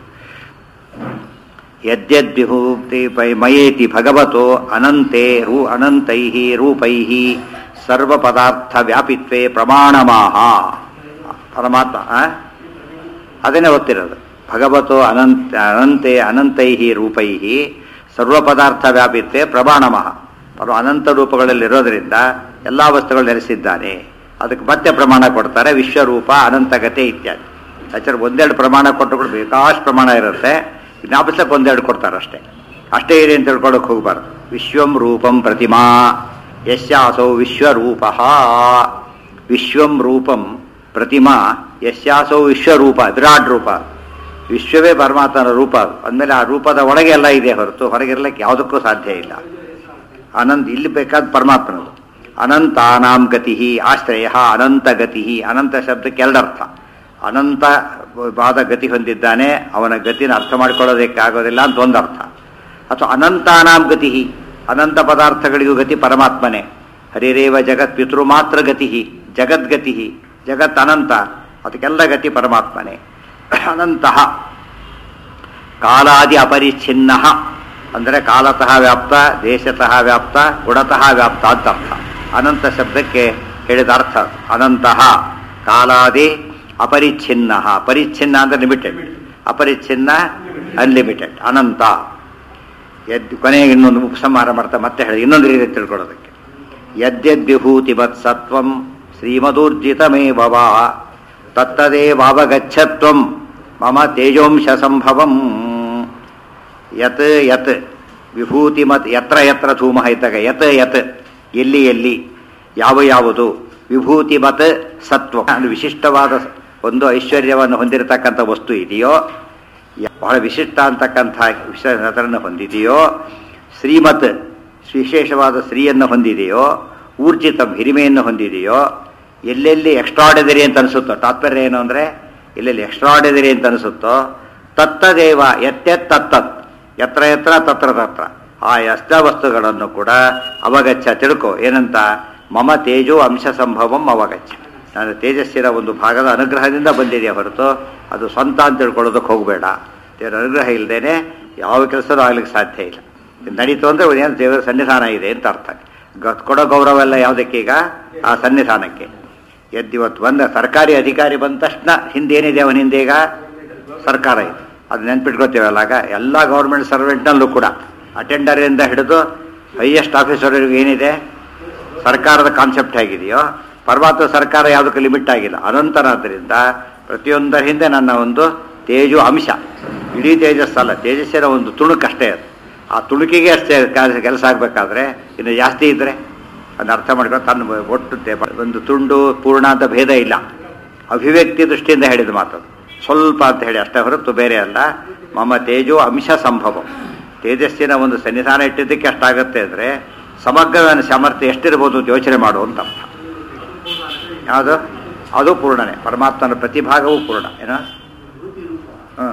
ಯದ್ಯದ್ವಿಭೂತಿ ಪೈ ಮಯೇತಿ ಭಗವತೋ ಅನಂತೆ ರೂ ಅನಂತೈ ರೂಪೈ ಸರ್ವ ಪದಾರ್ಥ ವ್ಯಾಪಿತ್ವೇ ಪ್ರಮಾಣಮಾಹ ಪರಮಾತ್ಮ ಆ? ಅದನ್ನೇ ಓದ್ತಿರೋದು ಭಗವತೋ ಅನಂತ ಅನಂತೆ ಅನಂತೈ ರೂಪೈ ಸರ್ವ ಪದಾರ್ಥ ವ್ಯಾಪಿತ್ವೇ ಪ್ರಮಾಣಮಃ ಅವರು ಅನಂತ ರೂಪಗಳಲ್ಲಿರೋದ್ರಿಂದ ಎಲ್ಲ ವಸ್ತುಗಳು ನೆಲೆಸಿದ್ದಾನೆ ಅದಕ್ಕೆ ಮತ್ತೆ ಪ್ರಮಾಣ ಕೊಡ್ತಾರೆ ವಿಶ್ವರೂಪ ಅನಂತಗತೆ ಇತ್ಯಾದಿ ಆಚಾರ್ಯ ಒಂದೆರಡು ಪ್ರಮಾಣ ಕೊಟ್ಟರು ಕೂಡ ಬೇಕಾಷ್ಟು ಪ್ರಮಾಣ ಇರುತ್ತೆ ಜ್ಞಾಪಿಸಕ್ಕೆ ಒಂದೆರಡು ಕೊಡ್ತಾರೆ ಅಷ್ಟೇ ಅಷ್ಟೇ ಇದೆ ಅಂತ ತಿಳ್ಕೊಳಕ್ಕೆ ಹೋಗ್ಬಾರ್ದು ವಿಶ್ವಂ ರೂಪಂ ಪ್ರತಿಮಾ ಯಶ್ಯಾಸೌ ವಿಶ್ವರೂಪ ವಿಶ್ವಂ ರೂಪಂ ಪ್ರತಿಮಾ ಯಶ್ಯಾಸೌ ವಿಶ್ವರೂಪ ವಿರಾಟ್ ರೂಪ ವಿಶ್ವವೇ ಪರಮಾತ್ಮನ ರೂಪ ಅದು. ಅಂದಮೇಲೆ ಆ ರೂಪದ ಒಳಗೆ ಎಲ್ಲ ಇದೆ ಹೊರತು ಹೊರಗಿರ್ಲಿಕ್ಕೆ ಯಾವುದಕ್ಕೂ ಸಾಧ್ಯ ಇಲ್ಲ ಅನಂತ ಇಲ್ಲಿ ಬೇಕಾದ ಪರಮಾತ್ಮನದು ಅನಂತಾನಾಂ ಗತಿ ಆಶ್ರಯ ಅನಂತ ಗತಿ ಅನಂತ ಶಬ್ದಕ್ಕೆ ಎರಡರ್ಥ ಅನಂತವಾದ ಗತಿ ಹೊಂದಿದ್ದಾನೆ ಅವನ ಗತಿನ ಅರ್ಥ ಮಾಡ್ಕೊಳ್ಳೋದಕ್ಕೆ ಆಗೋದಿಲ್ಲ ಅಂತ ಒಂದರ್ಥ ಅಥವಾ ಅನಂತಾನಾಂ ಗತಿ ಅನಂತ ಪದಾರ್ಥಗಳಿಗೂ ಗತಿ ಪರಮಾತ್ಮನೇ ಹರಿರೇವ ಜಗತ್ ಪಿತೃ ಮಾತ್ರ ಗತಿ ಜಗದ್ಗತಿ ಜಗತ್ ಅನಂತ ಅದಕ್ಕೆಲ್ಲ ಗತಿ ಪರಮಾತ್ಮನೇ ಅನಂತಹ ಕಾಲಾದಿ ಅಪರಿಚ್ಛಿನ್ನ ಅಂದರೆ ಕಾಲತಃ ವ್ಯಾಪ್ತ ದೇಶತಃ ವ್ಯಾಪ್ತ ಗುಣತಃ ವ್ಯಾಪ್ತ ಅಂತ ಅರ್ಥ ಅನಂತ ಶಬ್ದಕ್ಕೆ ಹೇಳಿದ ಅರ್ಥ ಅನಂತಹ ಕಾಲಾದಿ ಅಪರಿಚ್ಛಿನ್ನ ಪರಿಚ್ಛಿನ್ನ ಅಂದರೆ ಲಿಮಿಟೆಡ್ ಅಪರಿಚ್ಛಿನ್ನ ಅನ್ಲಿಮಿಟೆಡ್ ಅನಂತ ಎದ್ ಕೊನೆಗೆ ಇನ್ನೊಂದು ಉಪಸಂಹಾರ ಮಾಡ್ತಾ ಮತ್ತೆ ಹೇಳಿ ಇನ್ನೊಂದು ರೀತಿ ತಿಳ್ಕೊಳ್ಳೋದಕ್ಕೆ ಯದ್ಯದ್ವಿಭೂತಿಮತ್ ಸತ್ವಂ ಶ್ರೀಮದೂರ್ಜಿತಮೇ ಭವ ತತ್ತದೇವಾವಗಚ್ಚತ್ವಂ ಮಮ ತೇಜೋಂಶ ಸಂಭವಂ ಯತ್ ಯತ್ ವಿಭೂತಿಮತ್ ಯತ್ರ ಯತ್ರ ಧೂಮ ಇದ್ದಾಗ ಯತ್ ಯತ್ ಎಲ್ಲಿ ಎಲ್ಲಿ ಯಾವ ಯಾವುದು ವಿಭೂತಿಮತ್ ಸತ್ವ ಅಂದ್ರೆ ವಿಶಿಷ್ಟವಾದ ಒಂದು ಐಶ್ವರ್ಯವನ್ನು ಹೊಂದಿರತಕ್ಕಂಥ ವಸ್ತು ಇದೆಯೋ ಯ- ಬಹಳ ವಿಶಿಷ್ಟ ಅಂತಕ್ಕಂಥ ವಿಷಯವನ್ನು ಹೊಂದಿದೆಯೋ ಶ್ರೀಮತ್ ವಿಶೇಷವಾದ ಸ್ತ್ರೀಯನ್ನು ಹೊಂದಿದೆಯೋ ಊರ್ಜಿತಂ ಹಿರಿಮೆಯನ್ನು ಹೊಂದಿದೆಯೋ ಎಲ್ಲೆಲ್ಲಿ ಎಕ್ಸ್ಟ್ರಾಡಿನರಿ ಅಂತ ಅನಿಸುತ್ತೋ ತಾತ್ಪರ್ಯ ಏನು ಅಂದರೆ ಎಲ್ಲೆಲ್ಲಿ ಎಕ್ಸ್ಟ್ರಾಡಿನರಿ ಅಂತ ಅನಿಸುತ್ತೋ ತತ್ತದೇವ ಎತ್ತೆತ್ ತತ್ತತ್ ಎತ್ರ ಎತ್ರ ತತ್ರ ತತ್ರ ಆ ಎಷ್ಟ ವಸ್ತುಗಳನ್ನು ಕೂಡ ಅವಗಚ್ಚ ತಿಳ್ಕೊ ಏನಂತ ಮಮ ತೇಜೋ ಅಂಶ ಸಂಭವಂ ಅವಗಚ್ಚ ನಾನು ತೇಜಸ್ಸಿನ ಒಂದು ಭಾಗದ ಅನುಗ್ರಹದಿಂದ ಬಂದಿದೆ ಹೊರತು ಅದು ಸ್ವಂತ ಅಂತ ತಿಳ್ಕೊಳ್ಳೋದಕ್ಕೆ ಹೋಗಬೇಡ ದೇವರ ಅನುಗ್ರಹ ಇಲ್ಲದೇನೆ ಯಾವ ಕೆಲಸನೂ ಆಗ್ಲಿಕ್ಕೆ ಸಾಧ್ಯ ಇಲ್ಲ ಇದು ನಡೀತು ಅಂದರೆ ಏನು ದೇವರ ಸನ್ನಿಧಾನ ಇದೆ ಅಂತ ಅರ್ಥ ಗ- ಕೊಡೋ ಗೌರವ ಎಲ್ಲ ಯಾವುದಕ್ಕೀಗ ಆ ಸನ್ನಿಧಾನಕ್ಕೆ ಎದ್ದಿವತ್ತು ಬಂದ ಸರ್ಕಾರಿ ಅಧಿಕಾರಿ ಬಂದ ತಕ್ಷಣ ಹಿಂದೆ ಏನಿದೆ ಅವನ ಹಿಂದೆ ಈಗ ಸರ್ಕಾರ ಇದೆ ಅದು ನೆನ್ಪಿಟ್ಕೋತೀವಲ್ಲ ಆಗ ಎಲ್ಲ ಗೌರ್ಮೆಂಟ್ ಸರ್ವೆಂಟ್ನಲ್ಲೂ ಕೂಡ ಅಟೆಂಡರಿಂದ ಹಿಡಿದು ಹೈಯೆಸ್ಟ್ ಆಫೀಸರ್ವರೆಗೂ ಏನಿದೆ ಸರ್ಕಾರದ ಕಾನ್ಸೆಪ್ಟ್ ಹೇಗಿದೆಯೋ ಪರಮಾತ್ಮ ಸರ್ಕಾರ ಯಾವುದಕ್ಕೆ ಲಿಮಿಟ್ ಆಗಿಲ್ಲ ಅನಂತರಾದ್ರಿಂದ ಪ್ರತಿಯೊಂದರ ಹಿಂದೆ ನನ್ನ ಒಂದು ತೇಜು ಅಂಶ ಇಡೀ ತೇಜಸ್ಸಲ್ಲ ತೇಜಸ್ಸಿನ ಒಂದು ತುಣುಕಷ್ಟೇ ಅದು ಆ ತುಣುಕಿಗೆ ಅಷ್ಟೇ ಕೆಲಸ ಆಗಬೇಕಾದ್ರೆ ಇನ್ನು ಜಾಸ್ತಿ ಇದ್ದರೆ ಅದನ್ನ ಅರ್ಥ ಮಾಡ್ಕೊಂಡು ತನ್ನ ಒಟ್ಟು ತೆ- ಒಂದು ತುಂಡು ಪೂರ್ಣ ಅಂತ ಭೇದ ಇಲ್ಲ ಅಭಿವ್ಯಕ್ತಿ ದೃಷ್ಟಿಯಿಂದ ಹೇಳಿದ ಮಾತು ಸ್ವಲ್ಪ ಅಂತ ಹೇಳಿ ಅಷ್ಟೇ ಹೊರತು ಬೇರೆ ಅಲ್ಲ ಮಮ ತೇಜೋ ಅಂಶ ಸಂಭವ ತೇಜಸ್ಸಿನ ಒಂದು ಸನ್ನಿಧಾನ ಇಟ್ಟಿದ್ದಕ್ಕೆ ಅಷ್ಟಾಗತ್ತೆ ಅಂದರೆ ಸಮಗ್ರ ಸಾಮರ್ಥ್ಯ ಎಷ್ಟಿರ್ಬೋದು ಅಂತ ಯೋಚನೆ ಮಾಡುವಂತ ಅರ್ಥ ಯಾವುದು ಅದು ಪೂರ್ಣನೇ ಪರಮಾತ್ಮನ ಪ್ರತಿಭಾಗವೂ ಪೂರ್ಣ ಏನೋ ಹ್ಞೂ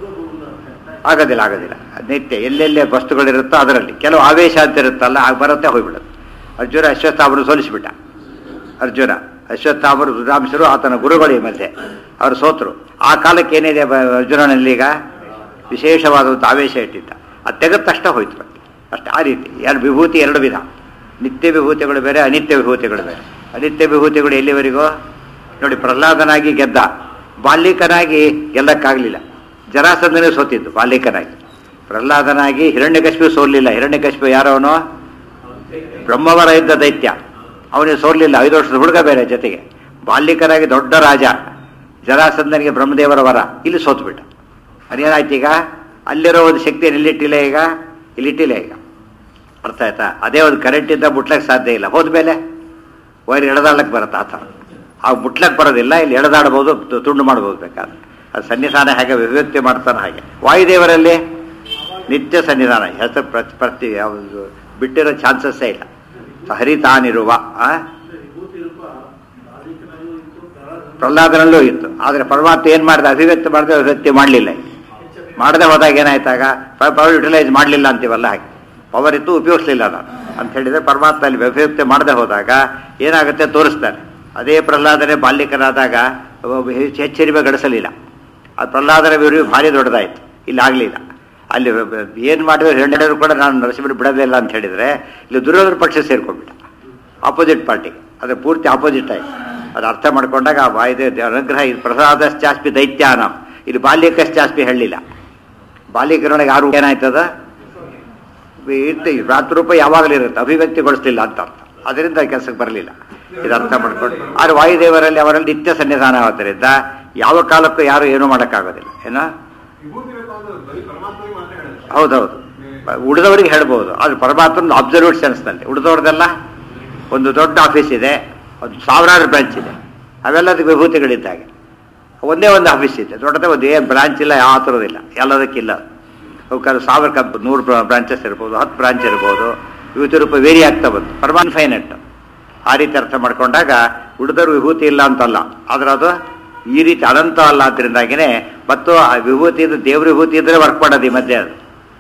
ಆಗೋದಿಲ್ಲ ಆಗೋದಿಲ್ಲ ನಿತ್ಯ ಎಲ್ಲೆಲ್ಲಿ ವಸ್ತುಗಳಿರುತ್ತೋ ಅದರಲ್ಲಿ ಕೆಲವು ಆವೇಶ ಅಂತ ಇರುತ್ತಲ್ಲ ಆಗ ಬರುತ್ತೆ ಹೋಗ್ಬಿಡುತ್ತೆ ಅರ್ಜುನ ಅಶ್ವತ್ಥಾಮರು ಸೋಲಿಸಿಬಿಟ್ಟ ಅರ್ಜುನ ಅಶ್ವತ್ಥಾಮರು ರುದ್ರಾಂಶರು ಆತನ ಗುರುಗಳು ಈ ಮಧ್ಯೆ ಅವರು ಸೋತರು ಆ ಕಾಲಕ್ಕೆ ಏನಿದೆ ಬ- ಅರ್ಜುನನಲ್ಲಿ ಈಗ ವಿಶೇಷವಾದಂಥ ಆವೇಶ ಇಟ್ಟಿದ್ದ ಅದು ತೆಗೆದ ತಕ್ಷಣ ಹೋಯ್ತು ಮತ್ತೆ ಅಷ್ಟೇ ಆ ರೀತಿ ಎರಡು ವಿಭೂತಿ ಎರಡು ವಿಧ ನಿತ್ಯ ವಿಭೂತಿಗಳು ಬೇರೆ ಅನಿತ್ಯ ವಿಭೂತಿಗಳು ಬೇರೆ ಅನಿತ್ಯ ವಿಭೂತಿಗಳು ಎಲ್ಲಿವರೆಗೂ ನೋಡಿ ಪ್ರಹ್ಲಾದನಾಗಿ ಗೆದ್ದ ಬಾಲ್ಯಿಕನಾಗಿ ಗೆಲ್ಲಕ್ಕಾಗಲಿಲ್ಲ ಜರಾಸಂಧನೇ ಸೋತಿದ್ದು ಬಾಲ್ಯಿಕನಾಗಿ ಪ್ರಹ್ಲಾದನಾಗಿ ಹಿರಣ್ಯಕಶ್ಯಪು ಸೋಲಿಲ್ಲ ಹಿರಣ್ಯಕಶ್ಯಪು ಯಾರವನು ಬ್ರಹ್ಮವರ ಇದ್ದ ದೈತ್ಯ ಅವನಿಗೆ ಸೋರ್ಲಿಲ್ಲ ಐದು ವರ್ಷದ ಹುಡುಗ ಬೇರೆ ಜೊತೆಗೆ ಬಾಲ್ಯಿಕನಾಗಿ ದೊಡ್ಡ ರಾಜ ಜರಾಸಂಧನಿಗೆ ಬ್ರಹ್ಮದೇವರ ವರ ಇಲ್ಲಿ ಸೋತ್ಬಿಟ್ಟ ಅದೇನಾಯ್ತು ಈಗ ಅಲ್ಲಿರೋ ಒಂದು ಶಕ್ತಿಯನ್ನು ಇಲ್ಲಿಟ್ಟಿಲ್ಲ ಈಗ ಇಲ್ಲಿಟ್ಟಿಲ್ಲ ಈಗ ಅರ್ಥ ಆಯ್ತಾ ಅದೇ ಒಂದು ಕರೆಂಟ್ ಇದ್ದ ಮುಟ್ಲಕ್ಕೆ ಸಾಧ್ಯ ಇಲ್ಲ ಹೋದ್ಮೇಲೆ ವೈರ್ ಎಳೆದಾಡಕ್ಕೆ ಬರುತ್ತೆ ಆ ಥರ ಆ ಮುಟ್ಲಕ್ಕೆ ಬರೋದಿಲ್ಲ ಇಲ್ಲಿ ಎಳೆದಾಡ್ಬೋದು ತು- ತುಂಡು ಮಾಡ್ಬೋದು ಬೇಕಾದ್ರೆ ಅದು ಸನ್ನಿಧಾನ ಹೇಗೆ ವಿವ್ಯಕ್ತಿ ಮಾಡ್ತಾನೆ ಹಾಗೆ ವಾಯುದೇವರಲ್ಲಿ ನಿತ್ಯ ಸನ್ನಿಧಾನ ಹೆಸರು ಪ್ರತಿ ಪ್ರತಿ ಯಾವುದು ಬಿಟ್ಟಿರೋ ಚಾನ್ಸಸ್ಸೇ ಇಲ್ಲ ಹರಿತಾನಿರುವ ಆ? ಪ್ರಹ್ಲಾದನಲ್ಲೂ ಇತ್ತು ಆದರೆ ಪರಮಾತ್ಮ ಏನು ಮಾಡಿದ ಅಭಿವ್ಯಕ್ತಿ ಮಾಡಿದೆ ಅಭಿವ್ಯಕ್ತಿ ಮಾಡಲಿಲ್ಲ ಮಾಡದೆ ಹೋದಾಗ ಏನಾಯ್ತಾಗ ಪವರ್ ಯುಟಿಲೈಸ್ ಮಾಡಲಿಲ್ಲ ಅಂತೀವಲ್ಲ ಹಾಗೆ ಪವರ್ ಇತ್ತು ಉಪಯೋಗಿಸ್ಲಿಲ್ಲ ನಾನು ಅಂತ ಹೇಳಿದ್ರೆ ಪರಮಾತ್ಮ ಅಲ್ಲಿ ಅಭಿವ್ಯಕ್ತಿ ಮಾಡದೆ ಹೋದಾಗ ಏನಾಗುತ್ತೆ ತೋರಿಸ್ತಾನೆ ಅದೇ ಪ್ರಹ್ಲಾದನೆ ಬಾಲ್ಯಕರಾದಾಗ ಒಬ್ಬ ಹೆಚ್ಚು ಹೆಚ್ಚರಿಮೆ ಗಡಿಸಲಿಲ್ಲ ಅದು ಪ್ರಹ್ಲಾದನ ವಿರುದ್ಧ ಭಾರಿ ದೊಡ್ಡದಾಯ್ತು ಇಲ್ಲಿ ಆಗಲಿಲ್ಲ ಅಲ್ಲಿ ಏನು ಮಾಡಿದ್ರು ಹೆಣ್ಣರು ಕೂಡ ನಾನು ನರಸಿಂಹ ಬಿಡೋದೇ ಇಲ್ಲ ಅಂತ ಹೇಳಿದ್ರೆ ಇಲ್ಲಿ ದುರ್ಯೋಧನ ಪಕ್ಷ ಸೇರ್ಕೊಂಡ್ಬಿಟ್ಟ ಆಪೋಸಿಟ್ ಪಾರ್ಟಿ ಅದು ಪೂರ್ತಿ ಆಪೋಸಿಟ್ ಆಯ್ತು ಅದು ಅರ್ಥ ಮಾಡ್ಕೊಂಡಾಗ ಆ ವಾಯುದೇವ ಅನುಗ್ರಹ ಇದು ಪ್ರಸಾದಶ್ಚಾಸ್ಪಿ ದೈತ್ಯಾನಂ ಇಲ್ಲಿ ಬಾಲ್ಯಕಶ್ಚಾಸ್ಪಿ ಹೇಳಲಿಲ್ಲ ಬಾಲ್ಯಕರೊಳಗೆ ಯಾರು ಏನಾಯ್ತದ ಇರ್ತಿ ರಾತ್ರಿರೂಪ ಯಾವಾಗಲೂ ಇರುತ್ತೆ ಅಭಿವ್ಯಕ್ತಿಗೊಳಿಸ್ಲಿಲ್ಲ ಅಂತ ಅರ್ಥ ಅದರಿಂದ ಕೆಲಸಕ್ಕೆ ಬರಲಿಲ್ಲ ಇದು ಅರ್ಥ ಮಾಡ್ಕೊಂಡು ಆದರೆ ವಾಯುದೇವರಲ್ಲಿ ಅವರಲ್ಲಿ ನಿತ್ಯ ಸನ್ನಿಧಾನ ಆದ್ದರಿಂದ ಯಾವ ಕಾಲಕ್ಕೂ ಯಾರು ಏನೂ ಮಾಡೋಕ್ಕಾಗೋದಿಲ್ಲ ಏನೋ ವಿಭೂತಿ ಬೇಕು ಅಂದ್ರೆ ಬರೀ ಪರಮಾತ್ಮಗೆ ಮಾತ್ರ ಹೇಳೋದು ಹೌದೌದು ಉಳಿದವರಿಗೆ ಹೇಳ್ಬೋದು ಅದು ಪರಮಾತ್ಮನ ಅಬ್ಸರ್ವ್ಡ್ ಸೆನ್ಸ್ನಲ್ಲಿ ಉಳಿದವ್ರದೆಲ್ಲ ಒಂದು ದೊಡ್ಡ ಆಫೀಸ್ ಇದೆ ಒಂದು ಸಾವಿರಾರು ಬ್ರಾಂಚ್ ಇದೆ ಅವೆಲ್ಲದಕ್ಕೆ ವಿಭೂತಿಗಳಿದ್ದಾಗೆ ಒಂದೇ ಒಂದು ಆಫೀಸ್ ಇದೆ ದೊಡ್ಡದೇ ಒಂದು ಏನು ಬ್ರಾಂಚ್ ಇಲ್ಲ ಯಾವ ಥರದಿಲ್ಲ ಎಲ್ಲದಕ್ಕಿಲ್ಲ ಅವಕ್ಕಾದ್ರೆ ಸಾವಿರ ಕಪ್ ನೂರು ಬ್ರಾಂಚಸ್ ಇರ್ಬೋದು ಹತ್ತು ಬ್ರಾಂಚ್ ಇರ್ಬೋದು ವಿಭೂತಿ ರೂಪ ವೇರಿ ಆಗ್ತಾ ಬಂತು ಪರಮಾನ್ ಫೈನೆಟ್ ಆ ರೀತಿ ಅರ್ಥ ಮಾಡ್ಕೊಂಡಾಗ ಉಳಿದವರು ವಿಭೂತಿ ಇಲ್ಲ ಅಂತಲ್ಲ ಆದ್ರೆ ಅದು ಈ ರೀತಿ ಅನಂತ ಅಲ್ಲ ಆದ್ರಿಂದಾಗಿನೇ ಮತ್ತು ಆ ವಿಭೂತಿ ಇದ್ರೆ ದೇವ್ರ ವಿಭೂತಿ ಇದ್ರೆ ವರ್ಕ್ ಮಾಡೋದು ಈ ಮಧ್ಯೆ ಅದು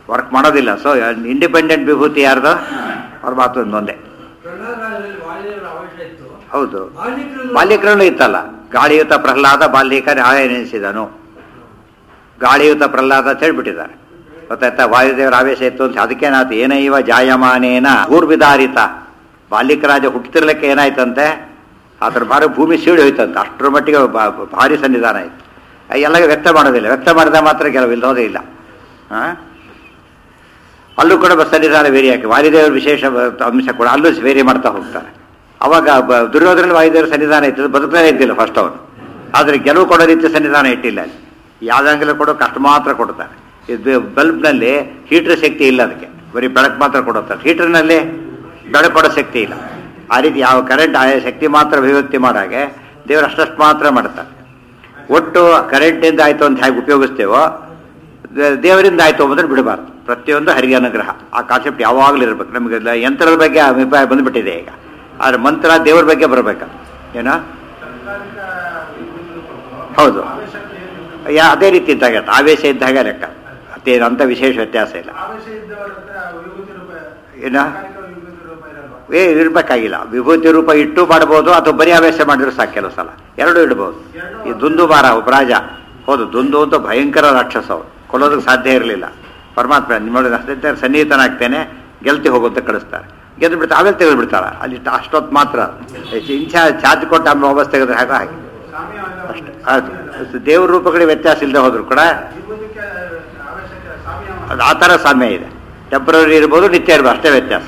ವರ್ಕ್ ಮಾಡೋದಿಲ್ಲ ಸೊ ಇಂಡಿಪೆಂಡೆಂಟ್ ವಿಭೂತಿ ಯಾರ್ದು ಅವ್ರ ಮಾತು ಒಂದೊಂದೇ ಪ್ರಹ್ಲಾದರಾಜರಲ್ಲಿ ವಾಯುದೇವರ ಆವೇಶ ಇತ್ತು ಹೌದು ಬಾಲ್ಯಕರಲ್ಲೂ- ಬಾಲ್ಯಕರಲ್ಲೂ ಇತ್ತಲ್ಲ ಗಾಳಿಯುತ ಪ್ರಹ್ಲಾದ ಬಾಲ್ಯಕ ನ್ಯಾಯ ನೆನೆಸಿದನು ಗಾಳಿಯುತ ಪ್ರಹ್ಲಾದ ಅಂತ ಹೇಳ್ಬಿಟ್ಟಿದ್ದಾರೆ ಗೊತ್ತಾಯ್ತಾ ವಾಯುದೇವರ ಆವೇಶ ಇತ್ತು ಅಂತ ಅದಕ್ಕೇನಾಯ್ತು ಏನೈವ ಜಾಯಮಾನೇನ ಊರ್ವಿದಾರಿತ ಬಾಲ್ಯಕರಾಜ ಹುಟ್ಟುತ್ತಿರ್ಲಿಕ್ಕೆ ಏನಾಯ್ತಂತೆ ಅದ್ರ ಬಾರಿ ಭೂಮಿ ಸೀಳಿ ಹೋಯ್ತಂತೆ ಅಷ್ಟರ ಮಟ್ಟಿಗೆ ಬಾ- ಭಾರಿ ಸನ್ನಿಧಾನ ಇತ್ತು ಎಲ್ಲ ವ್ಯಕ್ತ ಮಾಡೋದಿಲ್ಲ ವ್ಯಕ್ತ ಮಾಡಿದ ಮಾತ್ರ ಕೆಲವು ಇಲ್ಲೋದೇ ಇಲ್ಲ ಆ? ಅಲ್ಲೂ ಕೂಡ ಬ- ಸನ್ನಿಧಾನ ವೇರಿ ಹಾಕಿ ವಾಯುದೇವರ ವಿಶೇಷ ಬ- ಅಂಶ ಕೂಡ ಅಲ್ಲೂ ವೇರಿ ಮಾಡ್ತಾ ಹೋಗ್ತಾರೆ ಅವಾಗ ಬ- ದುರ್ಯೋಧನಲ್ಲಿ ವಾಯುದೇವರ ಸನ್ನಿಧಾನ ಇತ್ತು ಬದುಕಲೇ ಇದ್ದಿಲ್ಲ ಫಸ್ಟ್ ಅವನು ಆದರೆ ಗೆಲುವು ಕೊಡೋ ರೀತಿ ಸನ್ನಿಧಾನ ಇಟ್ಟಿಲ್ಲ ಅಲ್ಲಿ ಯಾವ್ದಂಗೆಲ್ಲ ಕೊಡೋ ಕಷ್ಟ ಮಾತ್ರ ಕೊಡ್ತಾರೆ ಇದು ಬಲ್ಬ್ನಲ್ಲಿ ಹೀಟರ್ ಶಕ್ತಿ ಇಲ್ಲ ಅದಕ್ಕೆ ಬರೀ ಬೆಳಕು ಮಾತ್ರ ಕೊಡುತ್ತಾರೆ ಹೀಟರ್ನಲ್ಲಿ ಬೆಳಕು ಕೊಡೋ ಶಕ್ತಿ ಇಲ್ಲ ಆ ರೀತಿ ಯಾವ ಕರೆಂಟ್ ಆ ಶಕ್ತಿ ಮಾತ್ರ ಅಭಿವ್ಯಕ್ತಿ ಮಾಡಾಗೆ ದೇವರು ಅಷ್ಟಷ್ಟು ಮಾತ್ರ ಮಾಡ್ತಾರೆ ಒಟ್ಟು ಕರೆಂಟಿಂದ ಆಯಿತು ಅಂತ ಹೇಗೆ ಉಪಯೋಗಿಸ್ತೇವೋ ದೇ- ದೇವರಿಂದ ಆಯಿತು ಅಂಬುದನ್ನು ಬಿಡಬಾರ್ದು ಪ್ರತಿಯೊಂದು ಹರಿಗೆ ಅನುಗ್ರಹ ಆ ಕಾನ್ಸೆಪ್ಟ್ ಯಾವಾಗಲೂ ಇರಬೇಕು ನಮಗೆ ಎಲ್ಲ ಯಂತ್ರದ ಬಗ್ಗೆ ಅಭಿಪ್ರಾಯ ಬಂದುಬಿಟ್ಟಿದೆ ಈಗ ಆದರೆ ಮಂತ್ರ ದೇವರ ಬಗ್ಗೆ ಬರಬೇಕು ಏನೋ ಸರ್ಕಾರಿಕ ವಿಭೂತಿಗಳು ಕೊಟ್ಟು ಹೌದು ಆವೇಶಕ್ಕೆ ಏನು ಯಾ ಅದೇ ರೀತಿ ಇದ್ದಾಗ ಆವೇಶ ಇದ್ದಾಗ ಲೆಕ್ಕ ಅದೇನು ಅಂತ ವಿಶೇಷ ವ್ಯತ್ಯಾಸ ಇಲ್ಲ ಆವೇಶ ಇದ್ದವರ ಹತ್ರ ವಿಭೂತಿ ರೂಪ ಏನ? ಸರ್ಕಾರಿಕ ವಿಭೂತಿ ರೂಪ ಇರಲ್ವಾ ಏ ಇರ್ಬೇಕಾಗಿಲ್ಲ ವಿಭೂತಿ ರೂಪ ಇಟ್ಟು ಮಾಡ್ಬೋದು ಅಥವಾ ಬರೀ ಆವೇಶ ಮಾಡಿದ್ರು ಸಾಕು ಕೆಲವು ಸಲ ಎರಡೂ ಇಡ್ಬೋದು ಈ ದುಂದು ಮಾರ ಒಬ್ಬ ರಾಜ ಹೌದು ದುಂದು ಅಂತ ಭಯಂಕರ ರಾಕ್ಷಸ ಅವ್ರು ಕೊಲ್ಲೋದಕ್ಕೆ ಸಾಧ್ಯ ಇರಲಿಲ್ಲ ಪರಮಾತ್ಮ ನಿಮ್ಮ ಅಷ್ಟೇ ಸನ್ನಿಹಿತನಾಗ್ತೇನೆ ಗೆಲ್ತಿ ಹೋಗುತ್ತೆ ಕಳಿಸ್ತಾರೆ ಗೆದ್ದು ಬಿಡ್ತಾರೆ ಆಮೇಲೆ ತೆಗೆದು ಬಿಡ್ತಾರೆ ಅಲ್ಲಿ ಅಷ್ಟೊತ್ತು ಮಾತ್ರ ಇಂಚ ಚಾರ್ಜ್ ಕೊಟ್ಟು ಆಮೇಲೆ ವಾಪಸ್ ತೆಗೆದ್ರೆ ಹಾಗೆ ಹಾಗೆ ಸ್ವಾಮಿ ಅಷ್ಟೇ ಅದು ದೇವ್ರ ರೂಪಗಳಿಗೆ ವ್ಯತ್ಯಾಸ ಇಲ್ಲದೆ ಹೋದ್ರು ಕೂಡ ವಿಭೂತಿಗೆ ಆವೇಶಕ್ಕೆ ಸ್ವಾಮಿ ಅದು ಆ ಥರ ಸಾಮ್ಯ ಇದೆ ಟೆಂಪ್ರರಿ ಇರ್ಬೋದು ನಿತ್ಯ ಇರ್ಬೋದು ಅಷ್ಟೇ ವ್ಯತ್ಯಾಸ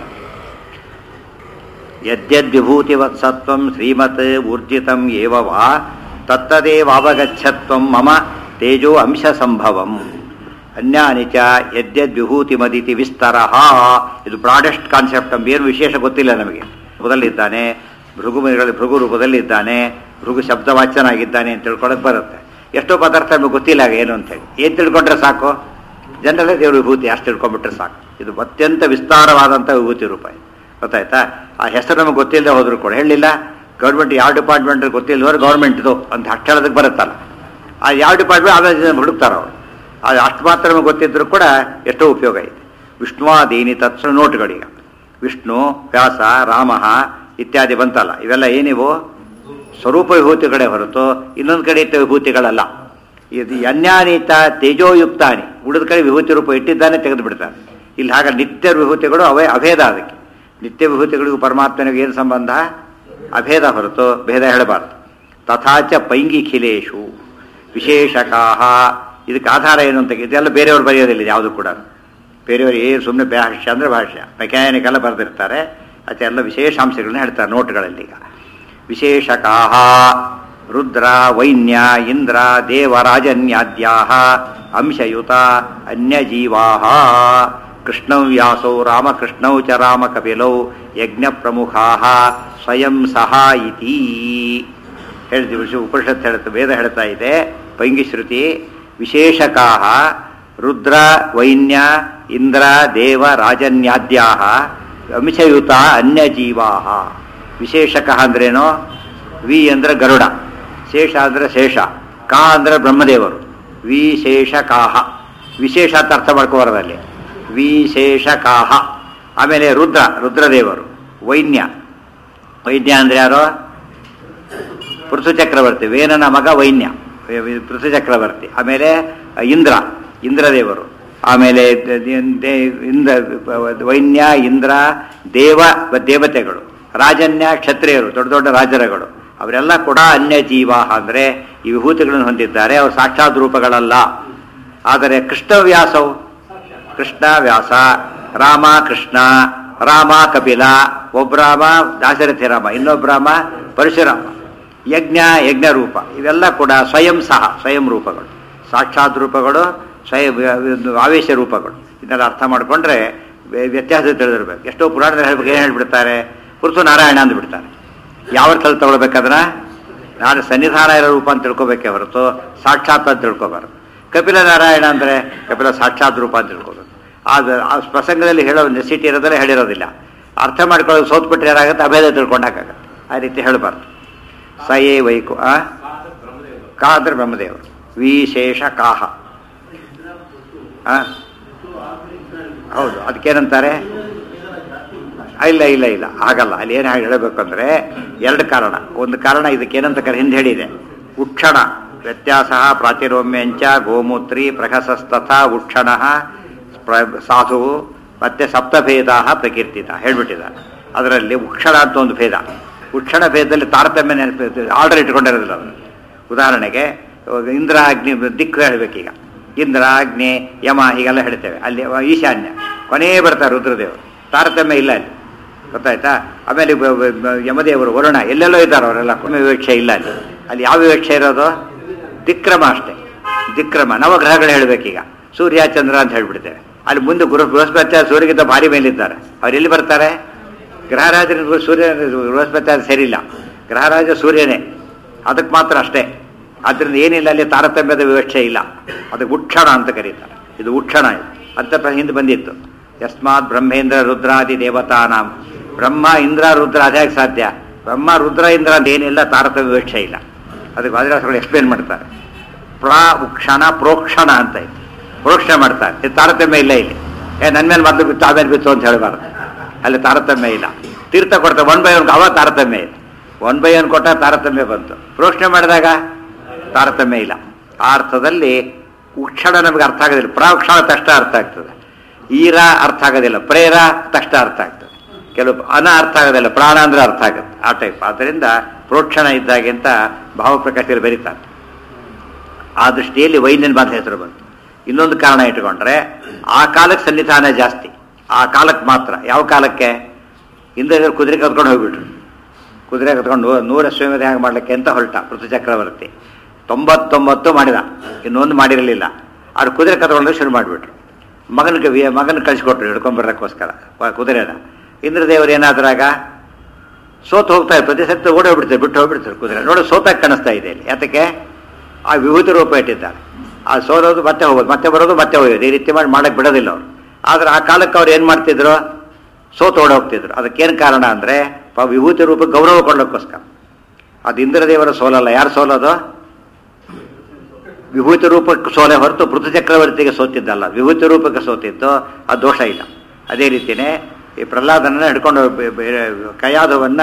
ಯದ್ಯದ್ವಿಭೂತಿವತ್ ಸತ್ವಂ ಶ್ರೀಮತ್ ಊರ್ಜಿತಂ ಏವ ವಾ ತತ್ತದೇವಾವಗಚ್ಚತ್ವಂ ಮಮ ತೇಜೋ ಅಂಶ ಸಂಭವಂ ಅನ್ಯಾನಿ ಚ ಯದ್ಯದ್ವಿಭೂತಿಮದಿತಿ ವಿಸ್ತರ ಇದು ಬ್ರಾಡೆಸ್ಟ್ ಕಾನ್ಸೆಪ್ಟ್ ನಮ್ಗೆ ಏನು ವಿಶೇಷ ಗೊತ್ತಿಲ್ಲ ನಮಗೆ ರೂಪದಲ್ಲಿದ್ದಾನೆ ಭೃಗು ಭೃಗು ರೂಪದಲ್ಲಿದ್ದಾನೆ ಭೃಗು ಶಬ್ದವಾಚನಾಗಿದ್ದಾನೆ ಅಂತ ತಿಳ್ಕೊಳಕ್ ಬರುತ್ತೆ ಎಷ್ಟೋ ಪದಾರ್ಥ ನಮಗೆ ಗೊತ್ತಿಲ್ಲ ಆಗ ಏನು ಅಂತೇಳಿ ಏನು ತಿಳ್ಕೊಂಡ್ರೆ ಸಾಕು ಜನರಲ್ಲೇ ದೇವ್ರ ವಿಭೂತಿ ಅಷ್ಟು ತಿಳ್ಕೊಂಡ್ಬಿಟ್ರೆ ಸಾಕು ಇದು ಅತ್ಯಂತ ವಿಸ್ತಾರವಾದಂಥ ವಿಭೂತಿ ರೂಪ ಇದು. ಗೊತ್ತಾಯ್ತಾ ಆ ಹೆಸರು ನಮಗೆ ಗೊತ್ತಿಲ್ಲದೆ ಹೋದ್ರು ಕೂಡ ಹೇಳಿಲ್ಲ ಗೌರ್ಮೆಂಟ್ ಯಾವ ಡಿಪಾರ್ಟ್ಮೆಂಟ್ ಗೊತ್ತಿಲ್ಲದವ್ರು ಗೌರ್ಮೆಂಟ್ದು ಅಂತ ಅಷ್ಟು ಹೇಳೋದಕ್ಕೆ ಬರುತ್ತಲ್ಲ ಆ ಯಾವ ಡಿಪಾರ್ಟ್ಮೆಂಟ್ ಆಮೇಲೆ ಹುಡುಕ್ತಾರೆ ಅವರು ಅದು ಅಷ್ಟು ಮಾತ್ರ ನಮಗೆ ಗೊತ್ತಿದ್ರು ಕೂಡ ಎಷ್ಟೋ ಉಪಯೋಗ ಐತೆ ವಿಷ್ಣುವಾದೀನಿ ತತ್ಸ ನೋಟ್ಗಳೀಗ ವಿಷ್ಣು ವ್ಯಾಸ ರಾಮ ಇತ್ಯಾದಿ ಬಂತಲ್ಲ ಇವೆಲ್ಲ ಏನಿವು ಸ್ವರೂಪ ವಿಭೂತಿಗಳೇ ಹೊರತು ಇನ್ನೊಂದು ಕಡೆ ಇದ್ದ ವಿಭೂತಿಗಳಲ್ಲ ಇದು ಅನ್ಯಾನೀತ ತೇಜೋಯುಕ್ತಾನಿ ಉಳಿದ ಕಡೆ ವಿಭೂತಿ ರೂಪ ಇಟ್ಟಿದ್ದಾನೆ ತೆಗೆದು ಬಿಡ್ತಾನೆ ಇಲ್ಲಿ ಹಾಗೆ ನಿತ್ಯ ವಿಭೂತಿಗಳು ಅವೇ ಅಭೇದ ಅದಕ್ಕೆ ನಿತ್ಯ ವಿಭೂತಿಗಳಿಗೂ ಪರಮಾತ್ಮನಿಗೆ ಏನು ಸಂಬಂಧ ಅಭೇದ ಹೊರತು ಭೇದ ಹೇಳಬಾರ್ದು ತಥಾಚ ಪೈಂಗಿಖಿಲೇಶು ವಿಶೇಷಕಾಹ ಇದಕ್ಕೆ ಆಧಾರ ಏನು ಅಂತ ಇದೆಲ್ಲ ಬೇರೆಯವ್ರು ಬರೆಯೋದಿಲ್ಲ ಯಾವುದು ಕೂಡ ಬೇರೆಯವರು ಏನು ಸುಮ್ಮನೆ ಭಾಷ್ಯ ಅಂದರೆ ಭಾಷ್ಯ ಮೆಕ್ಯಾನಿಕ್ ಎಲ್ಲ ಬರೆದಿರ್ತಾರೆ ಅದೆಲ್ಲ ವಿಶೇಷಾಂಶಗಳನ್ನ ಹೇಳ್ತಾರೆ ನೋಟ್ಗಳಲ್ಲಿ ಈಗ ವಿಶೇಷಕಾಹ ರುದ್ರ ವೈನ್ಯ ಇಂದ್ರ ದೇವರಾಜನ್ಯಾದ್ಯಾ ಅಂಶಯುತ ಅನ್ಯಜೀವಾ ಕೃಷ್ಣೌ ವ್ಯಾಸೌ ರಾಮಕೃಷ್ಣೌ ಚ ರಾಮಕಪಿಲೌ ಯಜ್ಞ ಪ್ರಮುಖಾ ಸ್ವಯಂ ಸಹ ಇತಿ ಹೇಳ್ತೀವಿ ವಿಶ್ವ ಉಪನಿಷತ್ ಹೇಳುತ್ತೆ ವೇದ ಹೇಳ್ತಾ ಇದೆ ಪೈಂಗಿಶ್ರುತಿ ವಿಶೇಷಕಾಹ ರುದ್ರ ವೈನ್ಯ ಇಂದ್ರ ದೇವ ರಾಜನ್ಯಾದ್ಯಾ ಅಂಶಯುತ ಅನ್ಯಜೀವಾ ವಿಶೇಷಕಃ ಅಂದ್ರೇನು ವಿ ಅಂದ್ರೆ ಗರುಡ ಶೇಷ ಅಂದ್ರೆ ಶೇಷ ಕಾ ಅಂದ್ರೆ ಬ್ರಹ್ಮದೇವರು ವಿಶೇಷಕಾಹ ವಿಶೇಷ ಅಂತ ಅರ್ಥ ಮಾಡ್ಕೋಬಾರದಲ್ಲಿ ವಿಶೇಷಕಾಹ ಆಮೇಲೆ ರುದ್ರ ರುದ್ರದೇವರು ವೈನ್ಯ ವೈನ್ಯ ಅಂದ್ರೆ ಯಾರು ಪೃಥು ಚಕ್ರವರ್ತಿ ವೇನನ ಮಗ ವೈನ್ಯ ವೆ- ವೆ- ಪೃಥು ಚಕ್ರವರ್ತಿ ಆಮೇಲೆ ಇಂದ್ರ ಇಂದ್ರದೇವರು ಆಮೇಲೆ ದ- ದ- ದೇ- ಇಂದ್ರ ವೈನ್ಯ ಇಂದ್ರ ದೇವ ದೇವತೆಗಳು ರಾಜನ್ಯ ಕ್ಷತ್ರಿಯರು ದೊಡ್ಡ ದೊಡ್ಡ ರಾಜರುಗಳು ಅವರೆಲ್ಲ ಕೂಡ ಅನ್ಯ ಜೀವ ಅಂದರೆ ಈ ವಿಭೂತಿಗಳನ್ನು ಹೊಂದಿದ್ದಾರೆ ಅವರು ಸಾಕ್ಷಾತ್ ರೂಪಗಳಲ್ಲ ಆದರೆ ಕೃಷ್ಣ ವ್ಯಾಸವು ಕೃಷ್ಣ ವ್ಯಾಸ ರಾಮ ಕೃಷ್ಣ ರಾಮ ಕಪಿಲ ಒಬ್ಬರಾಮ ದಾಶರಥಿ ರಾಮ ಇನ್ನೊಬ್ಬ ರಾಮ ಪರಶುರಾಮ ಯಜ್ಞ ಯಜ್ಞ ರೂಪ ಇವೆಲ್ಲ ಕೂಡ ಸ್ವಯಂ ಸಹ ಸ್ವಯಂ ರೂಪಗಳು ಸಾಕ್ಷಾತ್ ರೂಪಗಳು ಸ್ವಯಂ ಒಂದು ಆವೇಶ ರೂಪಗಳು ಇದನ್ನೆಲ್ಲ ಅರ್ಥ ಮಾಡಿಕೊಂಡ್ರೆ ವ್ಯತ್ಯಾಸ ತಿಳಿದಿರ್ಬೇಕು ಎಷ್ಟೋ ಪುರಾಣದಲ್ಲಿ ಹೇಳ್ಬೇಕು ಏನು ಹೇಳ್ಬಿಡ್ತಾರೆ ಪುರುಷ ನಾರಾಯಣ ಅಂದ್ಬಿಡ್ತಾರೆ ಯಾವ ಅರ್ಥದಲ್ಲಿ ತಗೊಳ್ಬೇಕಾದ್ರೆ ನಾನು ಸನ್ನಿಧಾನ ಇರೋ ರೂಪ ಅಂತ ತಿಳ್ಕೊಬೇಕೇ ಹೊರತು ಸಾಕ್ಷಾತ್ ಅಂತ ತಿಳ್ಕೊಬಾರ್ದು ಕಪಿಲ ನಾರಾಯಣ ಅಂದರೆ ಕಪಿಲ ಸಾಕ್ಷಾತ್ ರೂಪ ಅಂತ ತಿಳ್ಕೊಬೇಕು ಆದ ಆ ಪ್ರಸಂಗದಲ್ಲಿ ಹೇಳೋ ನೆಸಿಟಿ ಇರೋದಲ್ಲೇ ಹೇಳಿರೋದಿಲ್ಲ ಅರ್ಥ ಮಾಡ್ಕೊಳ್ಳೋದು ಸೋತ್ಬಿಟ್ರೆ ಏನಾಗುತ್ತೆ ಅಭೇದ ತಿಳ್ಕೊಂಡಾಗತ್ತೆ ಆ ರೀತಿ ಹೇಳಬಾರ್ದು ಸ ಏ ವೈಕು ಆ ಕಾ ಅಂದ್ರೆ ಬ್ರಹ್ಮದೇವರು ವಿಶೇಷ ಕಾಹ ಆ? ಹೌದು ಅದಕ್ಕೇನಂತಾರೆ ಆ, ಇಲ್ಲ ಇಲ್ಲ ಇಲ್ಲ ಆಗಲ್ಲ ಅಲ್ಲಿ ಏನು ಹೇಳಬೇಕು ಅಂದರೆ ಎರಡು ಕಾರಣ ಒಂದು ಕಾರಣ ಇದಕ್ಕೇನಂತ ಕರೆ ಹಿಂದೆ ಹೇಳಿದೆ ಉಕ್ಷಣ ವ್ಯತ್ಯಾಸ ಪ್ರಾತಿರೋಮ್ಯಂಚ ಗೋಮೂತ್ರಿ ಪ್ರಹಸಸ್ತಥ ಉಕ್ಷಣ ಪ್ರ- ಸಾಧು ಮತ್ತೆ ಸಪ್ತಭೇದ ಪ್ರಕೀರ್ತಿತ ಹೇಳ್ಬಿಟ್ಟಿದ್ದಾರೆ ಅದರಲ್ಲಿ ಉಕ್ಷಣ ಅಂತ ಒಂದು ಭೇದ ಉಕ್ಷಣ ಭೇದದಲ್ಲಿ ತಾರತಮ್ಯ ನೆನಪು ಆರ್ಡರ್ ಇಟ್ಕೊಂಡಿರೋದಿಲ್ಲ ಅದನ್ನು ಉದಾಹರಣೆಗೆ ಇವಾಗ ಇಂದ್ರ ಅಗ್ನಿ ದಿಕ್ಕು ಹೇಳ್ಬೇಕೀಗ ಇಂದ್ರ ಅಗ್ನಿ ಯಮ ಹೀಗೆಲ್ಲ ಹೇಳ್ತೇವೆ ಅಲ್ಲಿ ಈಶಾನ್ಯ ಕೊನೆಯೇ ಬರ್ತಾರೆ ರುದ್ರದೇವರು ತಾರತಮ್ಯ ಇಲ್ಲ ಅಲ್ಲಿ ಗೊತ್ತಾಯ್ತಾ ಆಮೇಲೆ ಬ- ಬ- ಬ- ಯಮದೇವರು ವರುಣ ಎಲ್ಲೆಲ್ಲೋ ಇದ್ದಾರೆ ಅವರೆಲ್ಲ ಕೊನೆ ವಿವಕ್ಷೆ ಇಲ್ಲ ಅಲ್ಲಿ ಅಲ್ಲಿ ಯಾವ ವಿವಕ್ಷೆ ಇರೋದು ದಿಕ್ರಮ ಅಷ್ಟೇ ದಿಕ್ರಮ ನವಗ್ರಹಗಳು ಹೇಳ್ಬೇಕೀಗ ಸೂರ್ಯ ಚಂದ್ರ ಅಂತ ಹೇಳ್ಬಿಡ್ತೇವೆ ಅಲ್ಲಿ ಮುಂದೆ ಗುರು ಬೃಹಸ್ಪತಿ ಸೂರ್ಯಗಿಂತ ಭಾರಿ ಮೇಲಿದ್ದಾರೆ ಅವ್ರು ಎಲ್ಲಿ ಬರ್ತಾರೆ ಗ್ರಹರಾಜನ ಸೂರ್ಯ ಬೃಹಸ್ಪತಿ ಅದು ಸರಿಯಿಲ್ಲ ಗ್ರಹರಾಜ ಸೂರ್ಯನೇ ಅದಕ್ಕೆ ಮಾತ್ರ ಅಷ್ಟೇ ಆದ್ದರಿಂದ ಏನಿಲ್ಲ ಅಲ್ಲಿ ತಾರತಮ್ಯದ ವಿವಕ್ಷೆ ಇಲ್ಲ ಅದಕ್ಕೆ ಉಕ್ಷಣ ಅಂತ ಕರೀತಾರೆ ಇದು ಉಕ್ಷಣ ಇದು ಅಂತ ಪ್ರ- ಹಿಂದೆ ಬಂದಿತ್ತು ಯಸ್ಮಾತ್ ಬ್ರಹ್ಮೇಂದ್ರ ರುದ್ರಾದಿ ದೇವತಾನಾಂ ಬ್ರಹ್ಮ ಇಂದ್ರ ರುದ್ರ ಅದ್ಯಾಕೆ ಸಾಧ್ಯ ಬ್ರಹ್ಮ ರುದ್ರ ಇಂದ್ರ ಅಂತ ಏನಿಲ್ಲ ತಾರತಮ್ಯ ವಿವಕ್ಷೆ ಇಲ್ಲ ಅದಕ್ಕೆ ವಾದಿರಾಸಗಳು ಎಕ್ಸ್ಪ್ಲೇನ್ ಮಾಡ್ತಾರೆ ಪ್ರಾ ಉಕ್ಷಣ ಪ್ರೋಕ್ಷಣ ಅಂತ ಇದೆ ಪ್ರೋಕ್ಷಣೆ ಮಾಡ್ತಾರೆ ಇದು ತಾರತಮ್ಯ ಇಲ್ಲ ಇಲ್ಲಿ ಏ ನನ್ನ ಮೇಲೆ ಮೊದಲು ಬಿತ್ತು ಆಮೇಲೆ ಬಿತ್ತು ಅಂತ ಹೇಳಬಾರ್ದು ಅಲ್ಲಿ ತಾರತಮ್ಯ ಇಲ್ಲ ತೀರ್ಥ ಕೊಡ್ತಾರೆ ಒನ್ ಬೈ ಒನ್ ಅವ ತಾರತಮ್ಯ ಇದೆ ಒನ್ ಬೈ ಒನ್ ಕೊಟ್ಟ ತಾರತಮ್ಯ ಬಂತು ಪ್ರೋಕ್ಷಣೆ ಮಾಡಿದಾಗ ತಾರತಮ್ಯ ಇಲ್ಲ ಆ ಅರ್ಥದಲ್ಲಿ ಉಕ್ಷಣ ನಮಗೆ ಅರ್ಥ ಆಗೋದಿಲ್ಲ ಪ್ರಾಕ್ಷಣ ತಕ್ಷಣ ಅರ್ಥ ಆಗ್ತದೆ ಈರ ಅರ್ಥ ಆಗೋದಿಲ್ಲ ಪ್ರೇರ ತಕ್ಷಣ ಅರ್ಥ ಆಗ್ತದೆ ಕೆಲವು ಅನ ಅರ್ಥ ಆಗೋದಿಲ್ಲ ಪ್ರಾಣ ಅಂದ್ರೆ ಅರ್ಥ ಆಗುತ್ತೆ ಆ ಟೈಪ್ ಆದ್ದರಿಂದ ಪ್ರೋಕ್ಷಣ ಇದ್ದಾಗೆ ಅಂತ ಭಾವಪ್ರಕಾಶದಲ್ಲಿ ಬರೀತಾರೆ ಆ ದೃಷ್ಟಿಯಲ್ಲಿ ವೈದ್ಯನ ಬಾಧ ಹೆಸರು ಬಂತು ಇನ್ನೊಂದು ಕಾರಣ ಇಟ್ಕೊಂಡ್ರೆ ಆ ಕಾಲಕ್ಕೆ ಸನ್ನಿಧಾನ ಜಾಸ್ತಿ ಆ ಕಾಲಕ್ಕೆ ಮಾತ್ರ ಯಾವ ಕಾಲಕ್ಕೆ ಹಿಂದೆ ಕುದುರೆ ಕತ್ಕೊಂಡು ಹೋಗ್ಬಿಟ್ರು ಕುದುರೆ ಕತ್ಕೊಂಡು ನೂರ ಅಶ್ವಮೇಧ ಹೇಗೆ ಮಾಡ್ಲಿಕ್ಕೆ ಅಂತ ಹೊರಟ ಪೃಥು ಚಕ್ರವರ್ತಿ ತೊಂಬತ್ತೊಂಬತ್ತು ಮಾಡಿದ ಇನ್ನೊಂದು ಮಾಡಿರಲಿಲ್ಲ ಅವ್ರು ಕುದುರೆ ಕತ್ಕೊಂಡು ಶುರು ಮಾಡಿಬಿಟ್ರು ಮಗನಿಗೆ ವಿ- ಮಗನ ಕಳಿಸ್ಕೊಟ್ರು ಹಿಡ್ಕೊಂಬರ್ಲಿಕ್ಕೋಸ್ಕರ ಪ- ಕುದುರೆನ ಇಂದ್ರದೇವರು ಏನಾದ್ರಾಗ ಸೋತು ಹೋಗ್ತಾರೆ ಪ್ರತಿ ಸತ್ತು ಓಡಿ ಹೋಗ್ಬಿಡ್ತಾರೆ ಬಿಟ್ಟು ಹೋಗ್ಬಿಡ್ತಾರೆ ಕುದುರೆ ನೋಡಿ ಸೋತಾಗಿ ಕಾಣಿಸ್ತಾ ಇದೆ ಇಲ್ಲಿ ಯಾತಕ್ಕೆ ಆ ವಿಭೂತಿ ರೂಪ ಇಟ್ಟಿದ್ದಾರೆ ಆ ಸೋಲೋದು ಮತ್ತೆ ಹೋಗೋದು ಮತ್ತೆ ಬರೋದು ಮತ್ತೆ ಹೋಗೋದು ಈ ರೀತಿ ಮಾಡಿ ಮಾಡಕ್ಕೆ ಬಿಡೋದಿಲ್ಲ ಅವರು ಆದ್ರೆ ಆ ಕಾಲಕ್ಕೆ ಅವ್ರು ಏನು ಮಾಡ್ತಿದ್ರು ಸೋತು ಓಡಿ ಹೋಗ್ತಿದ್ರು ಅದಕ್ಕೇನು ಕಾರಣ ಅಂದರೆ ವಿಭೂತಿ ರೂಪ ಗೌರವ ಕೊಡ್ಲಿಕ್ಕೋಸ್ಕರ ಅದು ಇಂದ್ರದೇವರ ಸೋಲಲ್ಲ ಯಾರು ಸೋಲೋದು ವಿಭೂತಿ ರೂಪಕ್ಕೆ ಸೋಲೆ ಹೊರತು ಪೃಥು ಚಕ್ರವರ್ತಿಗೆ ಸೋತಿದ್ದಲ್ಲ ವಿಭೂತಿ ರೂಪಕ್ಕೆ ಸೋತಿತ್ತು ಅದು ದೋಷ ಇಲ್ಲ ಅದೇ ರೀತಿಯೇ ಈ ಪ್ರಹ್ಲಾದನನ್ನ ಹಿಡ್ಕೊಂಡು ಬೆ- ಬೇರೆ ಕಯಾದವನ್ನ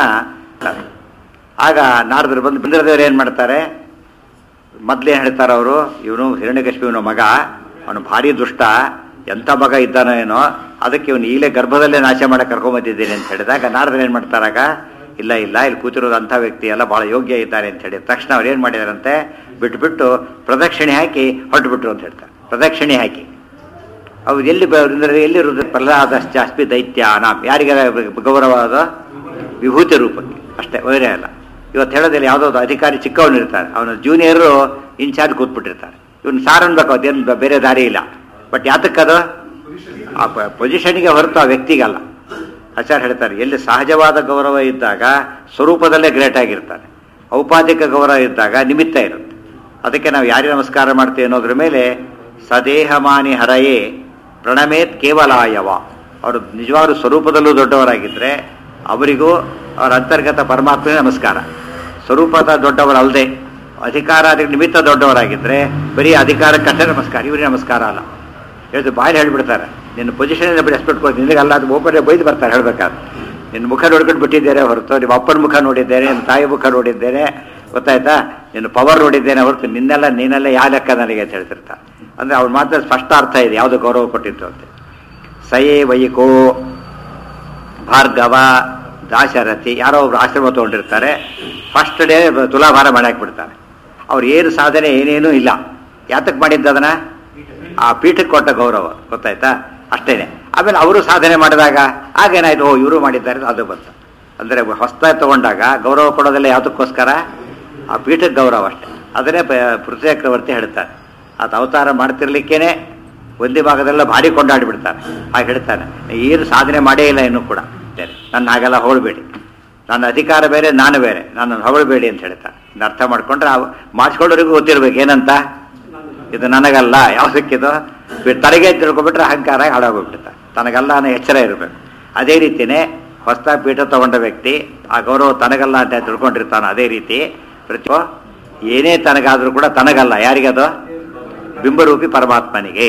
ಆಗ ನಾರದರು ಬಂದು ಇಂದ್ರದೇವರು ಏನು ಮಾಡ್ತಾರೆ ಮೊದ್ಲೇನು ಹೇಳ್ತಾರೆ ಅವರು ಇವನು ಹಿರಣ್ಯಕಶ್ಮಿವನ ಮಗ ಅವನು ಭಾರಿ ದುಷ್ಟ ಎಂಥ ಮಗ ಇದ್ದಾನೋ ಏನೋ ಅದಕ್ಕೆ ಇವನು ಈಗಲೇ ಗರ್ಭದಲ್ಲೇ ನಾಶ ಮಾಡಕ್ಕೆ ಕರ್ಕೊಂಬಂದಿದ್ದೀನಿ ಅಂತ ಹೇಳಿದಾಗ ನಾರದರು ಏನು ಮಾಡ್ತಾರಾಗ ಇಲ್ಲ ಇಲ್ಲ ಇಲ್ಲಿ ಕೂತಿರೋದು ಅಂಥ ವ್ಯಕ್ತಿ ಎಲ್ಲ ಭಾಳ ಯೋಗ್ಯ ಇದ್ದಾರೆ ಅಂತ ಹೇಳಿ ತಕ್ಷಣ ಅವ್ರು ಏನು ಮಾಡಿದಾರಂತೆ ಬಿಟ್ಬಿಟ್ಟು ಪ್ರದಕ್ಷಿಣೆ ಹಾಕಿ ಹೊರಟುಬಿಟ್ರು ಅಂತ ಹೇಳ್ತಾರೆ ಪ್ರದಕ್ಷಿಣೆ ಹಾಕಿ ಅವ್ರು ಎಲ್ಲಿ ಬ- ಅಂದ್ರೆ ಎಲ್ಲಿ ರುದ್ರ ಪ್ರಹ್ಲಾದಶ್ಚಾಸ್ಪಿ ದೈತ್ಯ ನಾಮ್ ಯಾರಿಗೆ ಗೌರವ ಅದು ವಿಭೂತಿ ರೂಪಕ್ಕೆ ಅಷ್ಟೇ ಬೇರೆ ಅಲ್ಲ ಇವತ್ತು ಹೇಳೋದಿಲ್ಲ ಯಾವುದೋ ಅಧಿಕಾರಿ ಚಿಕ್ಕವನು ಇರ್ತಾರೆ ಅವನ ಜೂನಿಯರು ಇನ್ಚಾರ್ಜ್ ಕೂತ್ಬಿಟ್ಟಿರ್ತಾರೆ ಇವನು ಸಾರ್ ಅನ್ಬೇಕು ಅದೇನು ಬೇರೆ ದಾರಿ ಇಲ್ಲ ಬಟ್ ಯಾತಕ್ಕದು ಆ ಪೊಸಿಷನ್ಗೆ ಹೊರತು ಆ ವ್ಯಕ್ತಿಗಲ್ಲ ಆಚಾರ್ಯ ಹೇಳ್ತಾರೆ ಎಲ್ಲಿ ಸಹಜವಾದ ಗೌರವ ಇದ್ದಾಗ ಸ್ವರೂಪದಲ್ಲೇ ಗ್ರೇಟ್ ಆಗಿರ್ತಾನೆ ಔಪಾಧಿಕ ಗೌರವ ಇದ್ದಾಗ ನಿಮಿತ್ತ ಇರುತ್ತೆ ಅದಕ್ಕೆ ನಾವು ಯಾರಿಗೆ ನಮಸ್ಕಾರ ಮಾಡ್ತೀವಿ ಅನ್ನೋದ್ರ ಮೇಲೆ ಸದೇಹಮಾನಿ ಹರಯೇ ಪ್ರಣಮೇತ್ ಕೇವಲಾಯವ ಅವರು ನಿಜವಾದ ಸ್ವರೂಪದಲ್ಲೂ ದೊಡ್ಡವರಾಗಿದ್ದರೆ ಅವರಿಗೂ ಅವರ ಅಂತರ್ಗತ ಪರಮಾತ್ಮನೇ ನಮಸ್ಕಾರ ಸ್ವರೂಪದ ದೊಡ್ಡವರಲ್ಲದೆ ಅಧಿಕಾರ ಅದಕ್ಕೆ ನಿಮಿತ್ತ ದೊಡ್ಡವರಾಗಿದ್ದರೆ ಬರೀ ಅಧಿಕಾರಕ್ಕಷ್ಟೇ ನಮಸ್ಕಾರ ಇವರಿಗೆ ನಮಸ್ಕಾರ ಅಲ್ಲ ಹೇಳ್ದು ಬಾಯಲ್ಲಿ ಹೇಳ್ಬಿಡ್ತಾರೆ ನಿನ್ನ ಪೊಸಿಷನ್ ರೆಸ್ಪೆಕ್ಟ್ ಕೊಡ್ತೀನಿ ನಿನಗಲ್ಲ ಅದು ಒಬ್ಬರೇ ಬೈದು ಬರ್ತಾರೆ ಹೇಳ್ಬೇಕಾದ್ರೆ ನಿನ್ನ ಮುಖ ನೋಡ್ಕೊಂಡು ಬಿಟ್ಟಿದ್ದೇನೆ ಹೊರತು ನಿಮ್ಮ ಅಪ್ಪನ ಮುಖ ನೋಡಿದ್ದೇನೆ ನಿಮ್ಮ ತಾಯಿ ಮುಖ ನೋಡಿದ್ದೇನೆ ಗೊತ್ತಾಯ್ತಾ ನಿನ್ನ ಪವರ್ ನೋಡಿದ್ದೇನೆ ಹೊರತು ನಿನ್ನೆಲ್ಲ ನೀನೆಲ್ಲ ಯಾವ ಲೆಕ್ಕ ನನಗೆ ಅಂತ ಹೇಳ್ತಿರ್ತಾರೆ ಅಂದರೆ ಅವ್ರ ಮಾತ್ರ ಸ್ಪಷ್ಟ ಅರ್ಥ ಇದೆ ಯಾವುದು ಗೌರವ ಕೊಟ್ಟಿತ್ತು ಅಂತ ಸಯೇ ವೈಕೋ ಭಾರ್ಗವ ದಾಶರಥಿ ಯಾರೋ ಒಬ್ರು ಆಶ್ರಮ ತೊಗೊಂಡಿರ್ತಾರೆ ಫಸ್ಟ್ ಡೇ ತುಲಾಭಾರ ಮಾಡಿ ಹಾಕ್ಬಿಡ್ತಾರೆ ಅವ್ರು ಏನು ಸಾಧನೆ ಏನೇನೂ ಇಲ್ಲ ಯಾತಕ್ಕೆ ಮಾಡಿದ್ದು ಅದನ್ನ ಆ ಪೀಠಕ್ಕೆ ಕೊಟ್ಟ ಗೌರವ ಗೊತ್ತಾಯ್ತಾ ಅಷ್ಟೇನೆ ಆಮೇಲೆ ಅವರು ಸಾಧನೆ ಮಾಡಿದಾಗ ಆಗೇನಾಯ್ತು ಓ ಇವರು ಮಾಡಿದ್ದಾರೆ ಅದು ಬಂತು ಅಂದರೆ ಹೊಸದಾಗಿ ತಗೊಂಡಾಗ ಗೌರವ ಕೊಡೋದೆಲ್ಲ ಯಾವುದಕ್ಕೋಸ್ಕರ ಆ ಪೀಠಕ್ಕೆ ಗೌರವ ಅಷ್ಟೇ ಅದನ್ನೇ ಪ- ಪೃಥ್ವಿ ಚಕ್ರವರ್ತಿ ಹೇಳ್ತಾರೆ ಅದು ಅವತಾರ ಮಾಡ್ತಿರ್ಲಿಕ್ಕೇನೆ ಒಂದೇ ಭಾಗದೆಲ್ಲ ಭಾರಿ ಕೊಂಡಾಡಿಬಿಡ್ತಾರೆ ಹಾಗೆ ಹೇಳ್ತಾನೆ ಏನು ಸಾಧನೆ ಮಾಡೇ ಇಲ್ಲ ಇನ್ನೂ ಕೂಡ ಅಂತೇಳಿ. ನನ್ನ ಹಾಗೆಲ್ಲ ಹೊಗಳಬೇಡಿ ನನ್ನ ಅಧಿಕಾರ ಬೇರೆ ನಾನು ಬೇರೆ ನನ್ನನ್ನು ಹೊಗಳಬೇಡಿ ಅಂತ ಹೇಳ್ತಾರೆ ಇದನ್ನ ಅರ್ಥ ಮಾಡ್ಕೊಂಡ್ರೆ ಆ ಮಾಡಿಸ್ಕೊಳ್ಳೋರಿಗೂ ಗೊತ್ತಿರ್ಬೇಕು ಏನಂತ ಇದು ನನಗಲ್ಲ ಯಾವುದಕ್ಕಿದು ತನಗೆ ತಿಳ್ಕೊಬಿಟ್ರೆ ಅಹಂಕಾರ ಹಾಳಾಗೋಗ್ಬಿಡುತ್ತೆ ತನಗಲ್ಲ ಅನ್ನೋ ಎಚ್ಚರ ಇರಬೇಕು ಅದೇ ರೀತಿಯೇ ಹೊಸದಾಗಿ ಪೀಠ ತಗೊಂಡ ವ್ಯಕ್ತಿ ಆ ಗೌರವ ತನಗಲ್ಲ ಅಂತ ತಿಳ್ಕೊಂಡಿರ್ತಾನೆ ಅದೇ ರೀತಿ ಪ್ರತಿ ಏನೇ ತನಗಾದ್ರೂ ಕೂಡ ತನಗಲ್ಲ ಯಾರಿಗದು ಬಿಂಬರೂಪಿ ಪರಮಾತ್ಮನಿಗೆ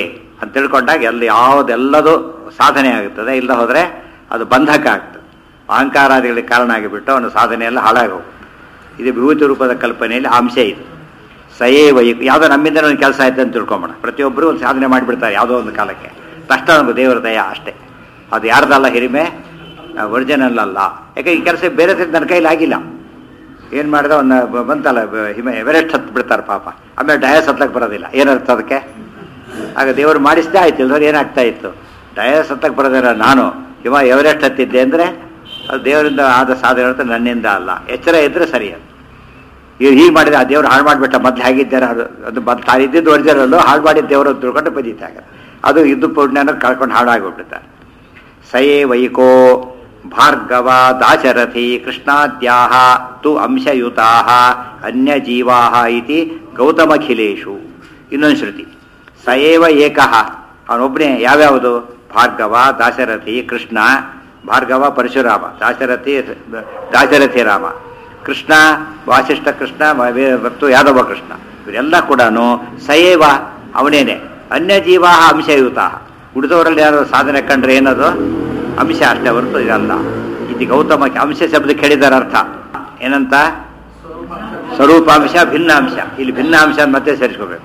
ಅಂತ ತಿಳ್ಕೊಂಡಾಗ ಎಲ್ಲಿ ಯಾವುದೆಲ್ಲದೂ ಸಾಧನೆ ಆಗುತ್ತದೆ ಇಲ್ಲ ಹೋದರೆ ಅದು ಬಂಧಕ ಆಗ್ತದೆ ಅಹಂಕಾರಾದಿಗಳಿಗೆ ಕಾರಣ ಆಗಿಬಿಟ್ಟು ಅವನ ಸಾಧನೆ ಎಲ್ಲ ಹಾಳಾಗೋದು ಇದು ವಿಭೂತಿ ರೂಪದ ಕಲ್ಪನೆಯಲ್ಲಿ ಆ ಅಂಶ ಇದೆ ಸಯೇ ವೈ ಯಾವುದೋ ನಮ್ಮಿಂದ ಒಂದು ಕೆಲಸ ಆಯ್ತು ಅಂತ ತಿಳ್ಕೊಂಬೋಣ ಪ್ರತಿಯೊಬ್ಬರು ಒಂದು ಸಾಧನೆ ಮಾಡಿಬಿಡ್ತಾರೆ ಯಾವುದೋ ಒಂದು ಕಾಲಕ್ಕೆ ತಕ್ಷಣ ನಮಗೆ ದೇವರ ದಯ ಅಷ್ಟೇ ಅದು ಯಾರ್ದಲ್ಲ ಹಿರಿಮೆ ಒರಿಜಿನಲ್ ಅಲ್ಲ ಯಾಕೆ ಈ ಕೆಲಸ ಬೇರೆ ಸರಿ ನನ್ನ ಕೈಲಿ ಆಗಿಲ್ಲ ಏನು ಮಾಡಿದ ಒಂದು ಬ- ಬಂತಲ್ಲ ಬ- ಹಿಮ ಎವರೆಸ್ಟ್ ಹತ್ತು ಬಿಡ್ತಾರೆ ಪಾಪ ಆಮೇಲೆ ಡಯಸ್ ಹತ್ತಕ್ಕೆ ಬರೋದಿಲ್ಲ ಏನರ್ಥ ಅದಕ್ಕೆ ಆಗ ದೇವರು ಮಾಡಿಸಿದೆ ಆಯ್ತು ಇಲ್ದವ್ರು ಏನಾಗ್ತಾ ಇತ್ತು ಡಯಸ್ ಹತ್ತಕ್ಕೆ ಬರೋದಿಲ್ಲ ನಾನು ಹಿಮ ಎವರೆಸ್ಟ್ ಹತ್ತಿದ್ದೆ ಅಂದರೆ ಅದು ದೇವರಿಂದ ಆದ ಸಾಧನೆ ಹೊರತು ನನ್ನಿಂದ ಅಲ್ಲ ಎಚ್ಚರ ಇದ್ದರೆ ಸರಿ ಅದು ಇವ್ರು ಹೀಗೆ ಮಾಡಿದ್ರೆ ಆ ದೇವ್ರು ಹಾಳು ಮಾಡಿಬಿಟ್ಟ ಮೊದಲು ಹೇಗಿದ್ದಾರೆ ಅದು ಅದು ಮೊದ್ಲು ತಾನು ಇದ್ದಿದ್ದು ಒರಿಜಿನಲ್ಲು ಹಾಳು ಮಾಡಿದ ದೇವರು ತಿಳ್ಕೊಂಡು ಬದೀತಾಗ ಅದು ಇದ್ದು ಪುಣ್ಯನ ಕಳ್ಕೊಂಡು ಹಾಳಾಗಿಬಿಡ್ತಾರೆ ಸಯೇ ವೈಕೋ ಭಾರ್ಗವ ದಾಶರಥಿ ಕೃಷ್ಣಾದ್ಯಾಹ ತು ಅಂಶಯುತಾ ಅನ್ಯಜೀವಾ ಇತಿ ಗೌತಮಖಿಲೇಶು ಇನ್ನೊಂದು ಶ್ರುತಿ ಸಯೇವ ಏಕಃ ಅವನೊಬ್ಬನೇ ಯಾವ್ಯಾವುದು ಭಾರ್ಗವ ದಾಶರಥಿ ಕೃಷ್ಣ ಭಾರ್ಗವ ಪರಶುರಾಮ ದಾಶರಥಿ ದಾಶರಥಿ ರಾಮ ಕೃಷ್ಣ ವಾಸಿಷ್ಠ ಕೃಷ್ಣ ವೇ- ಮತ್ತು ಯಾದವ ಕೃಷ್ಣ ಇವರೆಲ್ಲ ಕೂಡ ಸಯೇವ ಅವನೇನೆ ಅನ್ಯಜೀವ ಅಂಶಯುತ ಉಳಿದವರಲ್ಲಿ ಯಾರು ಸಾಧನೆ ಕಂಡ್ರೆ ಏನದು ಅಂಶ ಅಷ್ಟೇ ಹೊರತು ಇದಲ್ಲ ಇದು ಗೌತಮ ಅಂಶ ಶಬ್ದ ಕೇಳಿದಾರ ಅರ್ಥ ಏನಂತ ಸ್ವರೂಪಾಂಶ ಭಿನ್ನಾಂಶ ಇಲ್ಲಿ ಭಿನ್ನಾಂಶ ಅಂತ ಮತ್ತೆ ಸೇರಿಸ್ಕೋಬೇಕು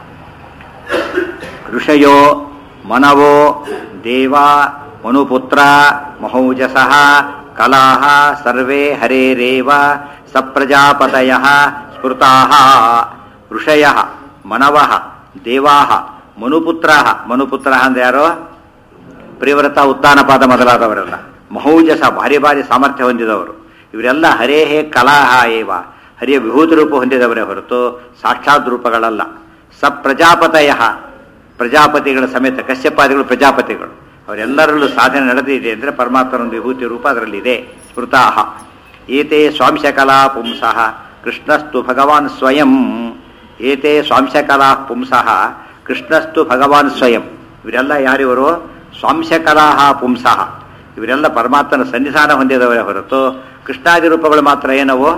ಋಷಯೋ ಮನವೋ ದೇವ ಮನುಪುತ್ರ ಮಹೌಜಸಃ ಕಲಾಹ ಸರ್ವೇ ಹರೇರೇವ ಸಪ್ರಜಾಪತಯ ಸ್ಮೃತಾ ಋಷಯ ಮನವ ದೇವಾ ಮನುಪುತ್ರ ಮನುಪುತ್ರ ಅಂದ್ರೆ ಯಾರು ಪ್ರಿಯವ್ರತ ಉತ್ತಾನಪಾದ ಮೊದಲಾದವರೆಲ್ಲ ಮಹೌಜಸ ಭಾರಿ ಭಾರಿ ಸಾಮರ್ಥ್ಯ ಹೊಂದಿದವರು ಇವರೆಲ್ಲ ಹರೇಹೇ ಕಲಾಹ ಏವ ಹರಿಯ ವಿಭೂತಿ ರೂಪ ಹೊಂದಿದವರೇ ಹೊರತು ಸಾಕ್ಷಾತ್ ರೂಪಗಳಲ್ಲ ಸ ಪ್ರಜಾಪತಯ ಪ್ರಜಾಪತಿಗಳ ಸಮೇತ ಕಶ್ಯಪಾದಿಗಳು ಪ್ರಜಾಪತಿಗಳು ಅವರೆಲ್ಲರಲ್ಲೂ ಸಾಧನೆ ನಡೆದಿದೆ ಅಂದರೆ ಪರಮಾತ್ಮನೊಂದು ವಿಭೂತಿ ರೂಪ ಅದರಲ್ಲಿದೆ ಸ್ಮೃತಾಹ ಏತೆ ಸ್ವಾಂಶಕಲಾ ಪುಂಸಃ ಕೃಷ್ಣಸ್ತು ಭಗವಾನ್ ಸ್ವಯಂ ಏತೆ ಸ್ವಾಂಶಕಲಾ ಪುಂಸಃ ಕೃಷ್ಣಸ್ತು ಭಗವಾನ್ ಸ್ವಯಂ ಇವರೆಲ್ಲ ಯಾರಿವರು ಸ್ವಾಂಶಕಲಾ ಪುಂಸಃ ಇವರೆಲ್ಲ ಪರಮಾತ್ಮನ ಸನ್ನಿಧಾನ ಹೊಂದಿದವರೇ ಹೊರತು ಕೃಷ್ಣಾದಿ ರೂಪಗಳು ಮಾತ್ರ ಏನವು